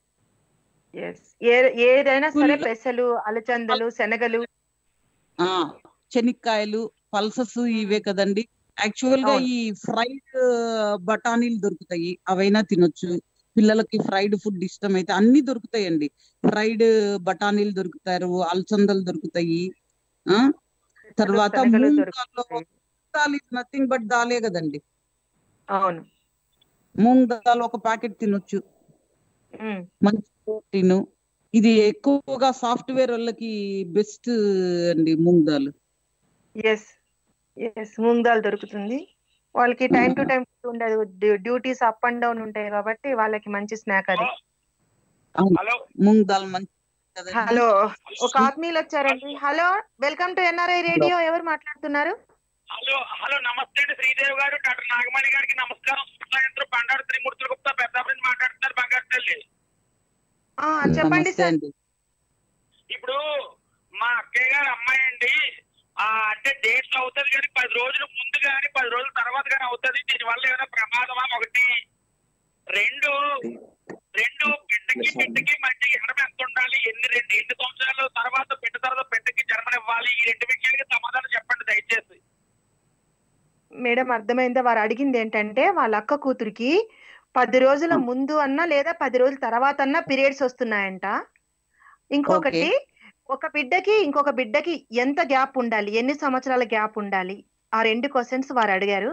ఎస్ ఏదైనా సరే Full గా- పెసలు అలచందలు శనగలు ఆ శనక్కాయలు పల్సస్ ఇవే కదండి యాక్చువల్ గా అవును. ఈ ఫ్రైడ్ బఠానీలు దొరుకుతాయి అవైనా తినొచ్చు పిల్లలకి ఫ్రైడ్ ఫుడ్ ఇష్టమైతే అన్ని దొరుకుతాయండి ఫ్రైడ్ బఠానీలు దొరుకుతారు అలచందలు దొరుకుతాయి ఆ తర్వాత శనగలు మూంగ్ దొరుకుతాయి. దాల్ ఇస్ నథింగ్ బట్ దాలే కదండి అవును మూంగ్ దాల్ ఒక ప్యాకెట్ తినొచ్చు ఉమ్, మంచి ప్రోటీన్ ఇది ఎక్కువగా సాఫ్ట్వేర్ వాళ్ళకి బెస్ట్ అండి మూంగ్ దాల్ ఎస్ ఎస్ మూంగ్ దాల్ దొరుకుతుంది వాళ్ళకి టైం టు టైం ఉండదు డ్యూటీస్ అప్ అండ్ డౌన్ ఉంటాయి కాబట్టి వాళ్ళకి మంచి స్నాక్ అది హలో మూంగ్ దాల్ మంచి కదండి. హలో ఒక ఆత్మీయులు వచ్చారండి hello welcome to NRI radio ఎవరు మాట్లాడుతున్నారు హలో హలో నమస్తే అండి శ్రీదేవి గారు డాక్టర్ నాగమణి గారికి నమస్కారం సుప్రయంత్ర బండారు త్రిమూర్తుల గుప్తా పెద్దాపురం నుంచి మాట్లాడుతున్నారు బంగారు తల్లి ఆ, చెప్పండి నమస్తే సార్ అండి ఇప్పుడు మా అక్కయ్య గారు అమ్మాయి అండి ఆ అంటే డేట్స్ అవుతుంది కానీ పది రోజుల ముందు కానీ పది రోజుల తర్వాత కానీ అవుతుంది దీనివల్ల ఏమైనా ప్రమాదమా ఒకటి రెండు రెండు బిడ్డకి బిడ్డకి మధ్య ఎడమ ఎంత ఉండాలి ఎన్ని రెండు ఎన్ని సంవత్సరాల తర్వాత బిడ్డ తర్వాత బిడ్డకి జన్మనివ్వాలి ఈ రెండు విషయాలకి సమాధానం చెప్పండి దయచేసి మేడం అర్థమైందా వారు అడిగింది ఏంటంటే వాళ్ళ అక్క కూతురికి పది రోజుల ఆ. ముందు అన్నా లేదా పది రోజుల తర్వాత అన్నా పీరియడ్స్ వస్తున్నాయంట ఇంకొకటి ఒక బిడ్డకి ఇంకొక బిడ్డకి ఎంత గ్యాప్ ఉండాలి ఎన్ని సంవత్సరాల గ్యాప్ ఉండాలి ఆ రెండు క్వశ్చన్స్ వారు అడిగారు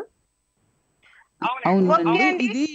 అవునండి ఓకే అవునండి అండి. ఇది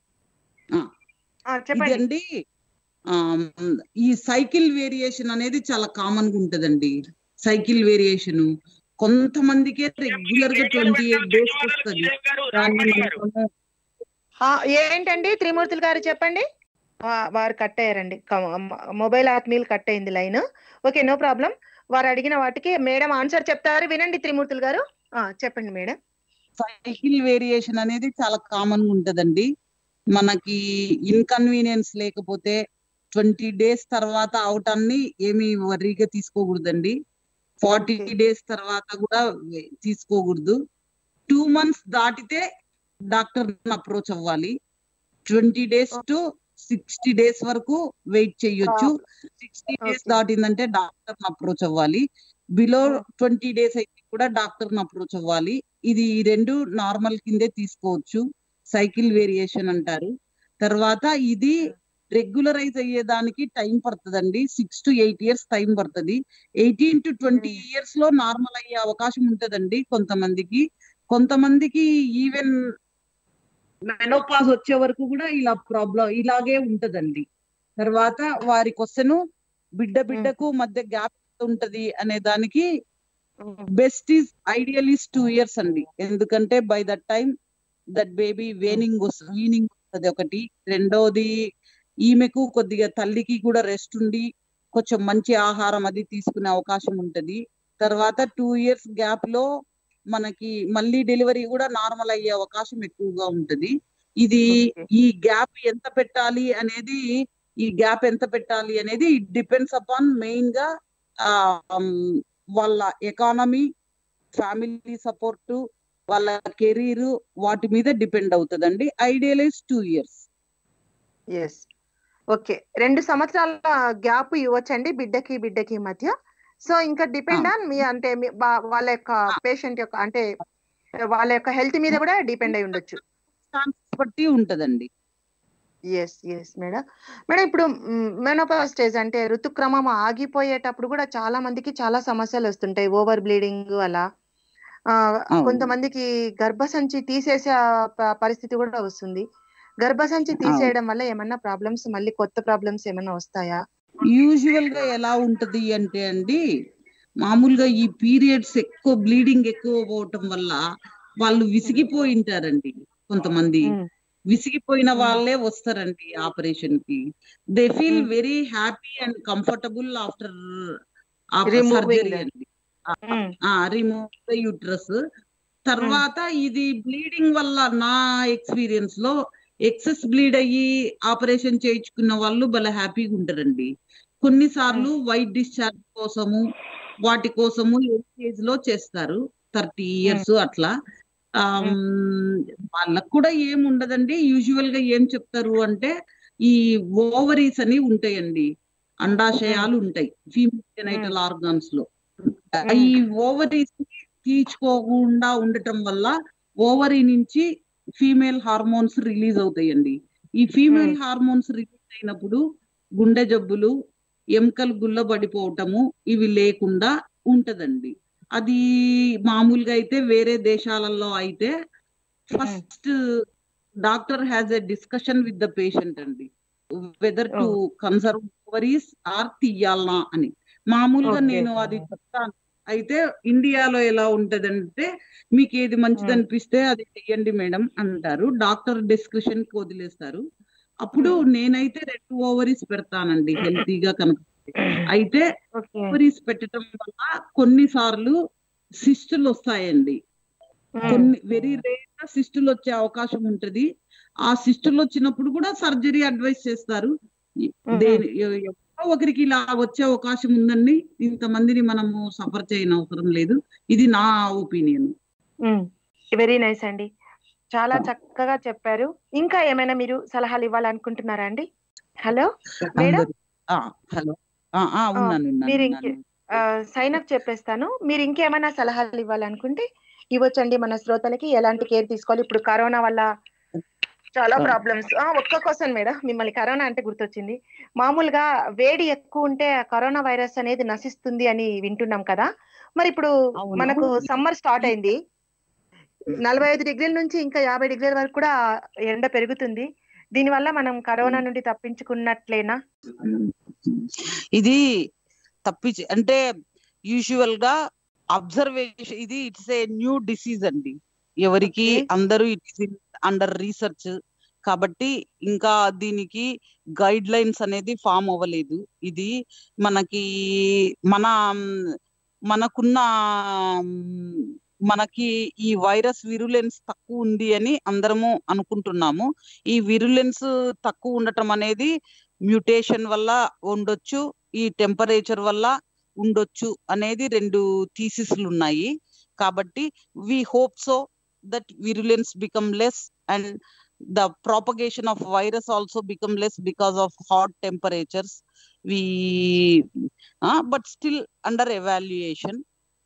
ఆ, చెప్పండి ఇదండి ఆమ్, ఈ సైకిల్ వేరియేషన్ అనేది చాలా కామన్ గా ఉంటదండి సైకిల్ వేరియేషన్ కొంతమందికే రెగ్యులర్ గా ట్వంటీ ఎయిట్ డేస్ వస్తుంది శ్రీదేవి గారు దాన్ని నాగమణి గారు మనము ఆ, ఏంటండి త్రిమూర్తులు గారు చెప్పండి వా- వారు కట్ అయ్యారండి క- మొబైల్ ఆత్మీయులు కట్ అయింది లైన్ ఓకే నో ప్రాబ్లం వారు అడిగిన వాటికి మేడం ఆన్సర్ చెప్తారు వినండి త్రిమూర్తులు గారు ఆ, చెప్పండి మేడం సైకిల్ వేరియేషన్ అనేది చాలా కామన్ గా ఉంటదండి మనకి ఇన్కన్వీనియన్స్ లేకపోతే ట్వంటీ డేస్ తర్వాత అవటాన్ని ఏమి వర్రీగా తీసుకోకూడదండి ఫార్టీ Okay. డేస్ తర్వాత కూడా వే- తీసుకోకూడదు టూ మంత్స్ దాటితే డాక్టర్ అప్రోచ్ అవ్వాలి twenty days to sixty days వరకు వెయిట్ చేయొచ్చు సిక్స్టీ డేస్ Okay. దాటిందంటే డాక్టర్ అప్రోచ్ అవ్వాలి బిలో Hmm. ట్వంటీ డేస్ అయితే కూడా డాక్టర్ అప్రోచ్ అవ్వాలి ఇది ఈ రెండు నార్మల్ కిందే తీసుకోవచ్చు సైకిల్ వేరియేషన్ అంటారు తర్వాత ఇది రెగ్యులరైజ్ అయ్యేదానికి టైం పడుతుందండి six to eight years time పడుతుంది eighteen to twenty Hmm. Years లో నార్మల్ అయ్యే అవకాశం ఉంటదండి కొంతమందికి కొంతమందికి ఈవెన్ మెనోపాజ్ వచ్చే వరకు కూడా ఇలా ప్రాబ్లం ఇలాగే ఉంటదండి తర్వాత వారి క్వశ్చన్ బిడ్డ బిడ్డకు మధ్య గ్యాప్ ఉంటది అనే దానికి best is ideal is two years అండి ఎందుకంటే by that time that baby weaning weaning వస్తుంది ఒకటి రెండోది ఈమెకు కొద్దిగా తల్లికి కూడా రెస్ట్ ఉండి కొంచెం మంచి ఆహారం అది తీసుకునే అవకాశం ఉంటది తర్వాత టూ ఇయర్స్ గ్యాప్ లో మనకి మళ్ళీ డెలివరీ కూడా నార్మల్ అయ్యే అవకాశం ఎక్కువగా ఉంటది ఇది Okay. ఈ గ్యాప్ ఎంత పెట్టాలి అనేది ఈ గ్యాప్ ఎంత పెట్టాలి అనేది ఇట్ డిపెండ్స్ అపాన్ మెయిన్ గా ఆ, ఉమ్, వాళ్ళ ఎకానమీ ఫ్యామిలీ సపోర్ట్ వాళ్ళ కెరీర్ వాటి మీద డిపెండ్ అవుతుందండి idealise two years yes okay రెండు సంవత్సరాల గ్యాప్ ఇవ్వచ్చండి బిడ్డకి బిడ్డకి మధ్య సో ఇంకా డిపెండ్ ఆన్ మీ అంటే మీ- వా- వాళ్ళ యొక్క పేషెంట్ యొక్క అంటే వాళ్ళ యొక్క హెల్త్ మీద కూడా డిపెండ్ అయి ఉండొచ్చు బట్టి ఉంటదండి ఎస్ ఎస్ మేడం మేడం ఇప్పుడు మెనోపాజ్ స్టేజ్ అంటే ఋతుక్రమం ఆగిపోయేటప్పుడు కూడా చాలా మందికి చాలా సమస్యలు వస్తుంటాయి ఓవర్ బ్లీడింగ్ అలా ఆ, అవును. కొంతమందికి గర్భసంచి తీసేసే ఆ ప- పరిస్థితి కూడా వస్తుంది గర్భసంచి తీసేయడం వల్ల ఏమన్నా ప్రాబ్లమ్స్ మళ్ళీ కొత్త ప్రాబ్లమ్స్ ఏమన్నా వస్తాయా యూజువల్ గా ఎలా ఉంటది అంటే అండి మామూలుగా ఈ పీరియడ్స్ ఎక్కువ బ్లీడింగ్ ఎక్కువ పోవటం వల్ల వాళ్ళు విసిగిపోయింటారండి కొంతమంది మ్మ్. విసిగిపోయిన వాళ్ళే వస్తారండి ఆపరేషన్ కి they feel very happy and comfortable after Removing surgery that. అండి మ్మ్. రిమూవ్ ద యూట్రస్ తర్వాత ఇది బ్లీడింగ్ వల్ల నా ఎక్స్పీరియన్స్ లో ఎక్సెస్ బ్లీడ్ అయ్యి ఆపరేషన్ చేయించుకున్న వాళ్ళు భలే హ్యాపీగా ఉంటారండి కొన్నిసార్లు వైట్ డిశ్చార్జ్ కోసము వాటి కోసము ఏజ్ లో చేస్తారు థర్టీ ఇయర్స్ అట్లా ఆమ్, వాళ్ళకు కూడా ఏం ఉండదండి యూజువల్ గా ఏం చెప్తారు అంటే ఈ ఓవరీస్ అని ఉంటాయండి అండాశయాలు ఉంటాయి ఫీమేల్ జెనైటల్ ఆర్గాన్స్ లో ఈ ఓవరీస్ తీర్చుకోకుండా ఉండటం వల్ల ఓవరీ నుంచి ఫీమేల్ హార్మోన్స్ రిలీజ్ అవుతాయండి ఈ ఫీమేల్ హార్మోన్స్ రిలీజ్ అయినప్పుడు గుండె జబ్బులు ఎముకలు గుల్లబడిపోవటము ఇవి లేకుండా ఉంటదండి అది మామూలుగా అయితే వేరే దేశాలలో అయితే first doctor has a discussion with the patient అండి whether to conserve ovaries or తీయాలనా అని మామూలుగా Okay. నేను అది చెప్తాను అయితే ఇండియాలో ఎలా ఉంటదంటే మీకు ఏది మంచిది అనిపిస్తే అది చెయ్యండి మేడం అంటారు డాక్టర్ డిస్కషన్ కి వదిలేస్తారు అప్పుడు నేనైతే రెండు ఓవరీస్ పెడతానండి హెల్తీగా కనుక అయితే ఓకే ఓవరీస్ పెట్టడం వల్ల కొన్నిసార్లు సిస్టులు వస్తాయండి కొన్ని వెరీ రేర్ గా సిస్టులు వచ్చే అవకాశం ఉంటది ఆ సిస్టులు వచ్చినప్పుడు కూడా సర్జరీ అడ్వైస్ చేస్తారు దేని ఎ- ఎవరో ఒకరికి ఇలా వచ్చే అవకాశం ఉందండి ఇంతమందిని మనము సఫర్ చేయని అవసరం లేదు ఇది నా ఒపీనియన్ వెరీ నైస్ అండి చాలా చక్కగా చెప్పారు ఇంకా ఏమైనా మీరు సలహాలు ఇవ్వాలనుకుంటున్నారా అండి హలో మేడం హలో ఉన్నాను మీరు ఉన్నాను ఇంకే- సైన్ అప్ చెప్పేస్తాను మీరు ఇంకేమైనా సలహాలు ఇవ్వాలనుకుంటే ఇవ్వచ్చండి మన శ్రోతలకి ఎలాంటి కేర్ తీసుకోవాలి ఇప్పుడు కరోనా వల్ల చాలా ప్రాబ్లమ్స్ ఒక్క క్వశ్చన్ మేడం మిమ్మల్ని కరోనా అంటే గుర్తొచ్చింది మామూలుగా వేడి ఎక్కువ ఉంటే ఆ కరోనా వైరస్ అనేది నశిస్తుంది అని వింటున్నాం కదా మరి ఇప్పుడు అవును. మనకు సమ్మర్ స్టార్ట్ అయింది నలభై ఐదు డిగ్రీల నుంచి ఇంకా యాభై డిగ్రీల వరకు కూడా ఎండ పెరుగుతుంది దీనివల్ల మనం కరోనా నుండి తప్పించుకున్నట్లేనా ఇది తప్పించి అంటే యూజువల్ గా అబ్జర్వేషన్ ఇది ఇట్స్ ఏ న్యూ డిసీజ్ అండి ఎవరికి Okay. అందరూ ఇట్స్ అండర్ రీసెర్చ్ కాబట్టి ఇంకా దీనికి గైడ్ లైన్స్ అనేది ఫామ్ అవ్వలేదు ఇది మనకి మన మనకున్న మ్, మనకి ఈ వైరస్ విరులెన్స్ తక్కువ ఉంది అని అందరము అనుకుంటున్నాము ఈ విరులెన్స్ తక్కువ ఉండటం అనేది మ్యూటేషన్ వల్ల ఉండొచ్చు ఈ టెంపరేచర్ వల్ల ఉండొచ్చు అనేది రెండు థీసిస్లు ఉన్నాయి కాబట్టి we hope so that virulence become less and the propagation of virus also become less because of hot temperatures we but still under evaluation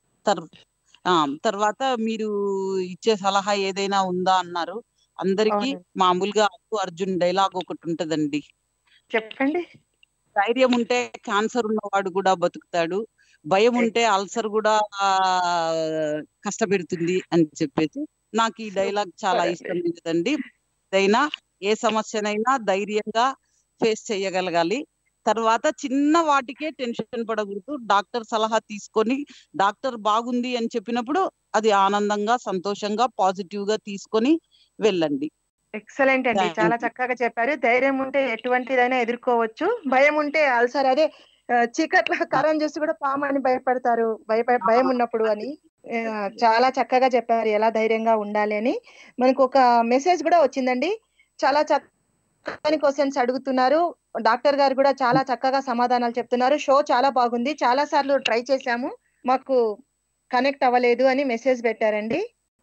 తర్వాత మీరు ఇచ్చే సలహా ఏదైనా ఉందా అన్నారు అందరికి అవునండి. మామూలుగా అల్లు అర్జున్ డైలాగ్ ఒకటి ఉంటదండి చెప్పండి ధైర్యం ఉంటే క్యాన్సర్ ఉన్నవాడు కూడా బతుకుతాడు భయం ఉంటే అల్సర్ కూడా ఆ, కష్టపెడుతుంది అని చెప్పేసి నాకు ఈ డైలాగ్ చాలా Super ఇష్టం లేదండి ఏదైనా ఏ సమస్యనైనా ధైర్యంగా ఫేస్ చేయగలగాలి తర్వాత చిన్న వాటికే టెన్షన్ పడకూడదు డాక్టర్ సలహా తీసుకొని డాక్టర్ బాగుంది అని చెప్పినప్పుడు అది ఆనందంగా సంతోషంగా పాజిటివ్ గా తీసుకొని వెళ్ళండి ఎక్సలెంట్ అండి Thank చాలా you. చక్కగా చెప్పారు ధైర్యం ఉంటే ఎటువంటిదైనా ఎదుర్కోవచ్చు భయం ఉంటే అల్సర్ అదే ఆ, చీకట్లో కరం చూసి కూడా పాము అని భయపడతారు భయప భయం ఉన్నప్పుడు అని ఆ, చాలా చక్కగా చెప్పారు ఎలా ధైర్యంగా ఉండాలి అని మనకు ఒక మెసేజ్ కూడా వచ్చిందండి చాలా చక్కని క్వశ్చన్స్ అడుగుతున్నారు డాక్టర్ గారు కూడా చాలా చక్కగా సమాధానాలు చెప్తున్నారు షో చాలా బాగుంది చాలా సార్లు ట్రై చేశాము మాకు కనెక్ట్ అవ్వలేదు అని మెసేజ్ పెట్టారండి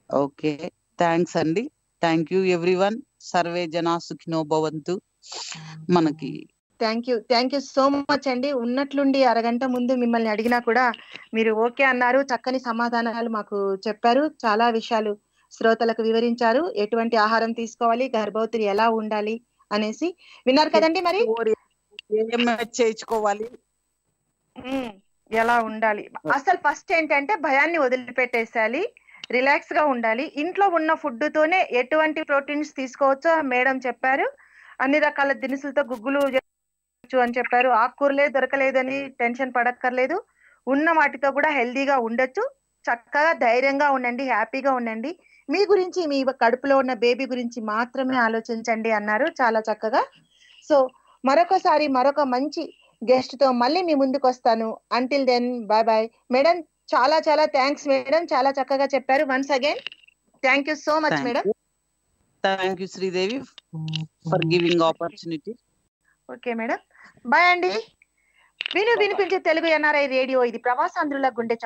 ఓకే థ్యాంక్స్ అండి థ్యాంక్ యూ ఎవ్రీవన్ సర్వే జనా సుఖినో భవంతు మనకి thank you thank you so much అండి ఉన్నట్లుండి అరగంట ముందు మిమ్మల్ని అడిగినా కూడా మీరు ఓకే అన్నారు చక్కని సమాధానాలు మాకు చెప్పారు చాలా విషయాలు శ్రోతలకు వివరించారు ఎటువంటి ఆహారం తీసుకోవాలి గర్భవతులు ఎలా ఉండాలి అనేసి విన్నారు కదండి మరి ఏఎంహెచ్ చేయించుకోవాలి ఉమ్, ఎలా ఉండాలి అసలు ఫస్ట్ ఏంటంటే భయాన్ని వదిలిపెట్టేసేయాలి రిలాక్స్ గా ఉండాలి ఇంట్లో ఉన్న ఫుడ్ తోనే ఎటువంటి ప్రోటీన్స్ తీసుకోవచ్చో మేడం చెప్పారు అన్ని రకాల దినుసులతో గుగ్గులు చేయొచ్చు అని చెప్పారు ఆకుకూరలే దొరకలేదని టెన్షన్ పడక్కర్లేదు ఉన్న వాటితో కూడా హెల్దీగా ఉండొచ్చు చక్కగా ధైర్యంగా ఉండండి హ్యాపీగా ఉండండి మీ గురించి మీ కడుపులో ఉన్న బేబీ గురించి మాత్రమే ఆలోచించండి అన్నారు చాలా చక్కగా సో మరొకసారి మరొక మంచి గెస్ట్ తో మళ్ళీ మీ ముందుకు వస్తాను until then bye bye madam చాలా చాలా థ్యాంక్స్ మేడం చాలా చక్కగా చెప్పారు once again thank you so much madam thank you Sridevi for giving opportunity okay madam bye అండి విను వినిపించే తెలుగు ఎన్ఆర్ఐ రేడియో ఇది ప్రవాసాంధ్రుల గుండె చప్పుడు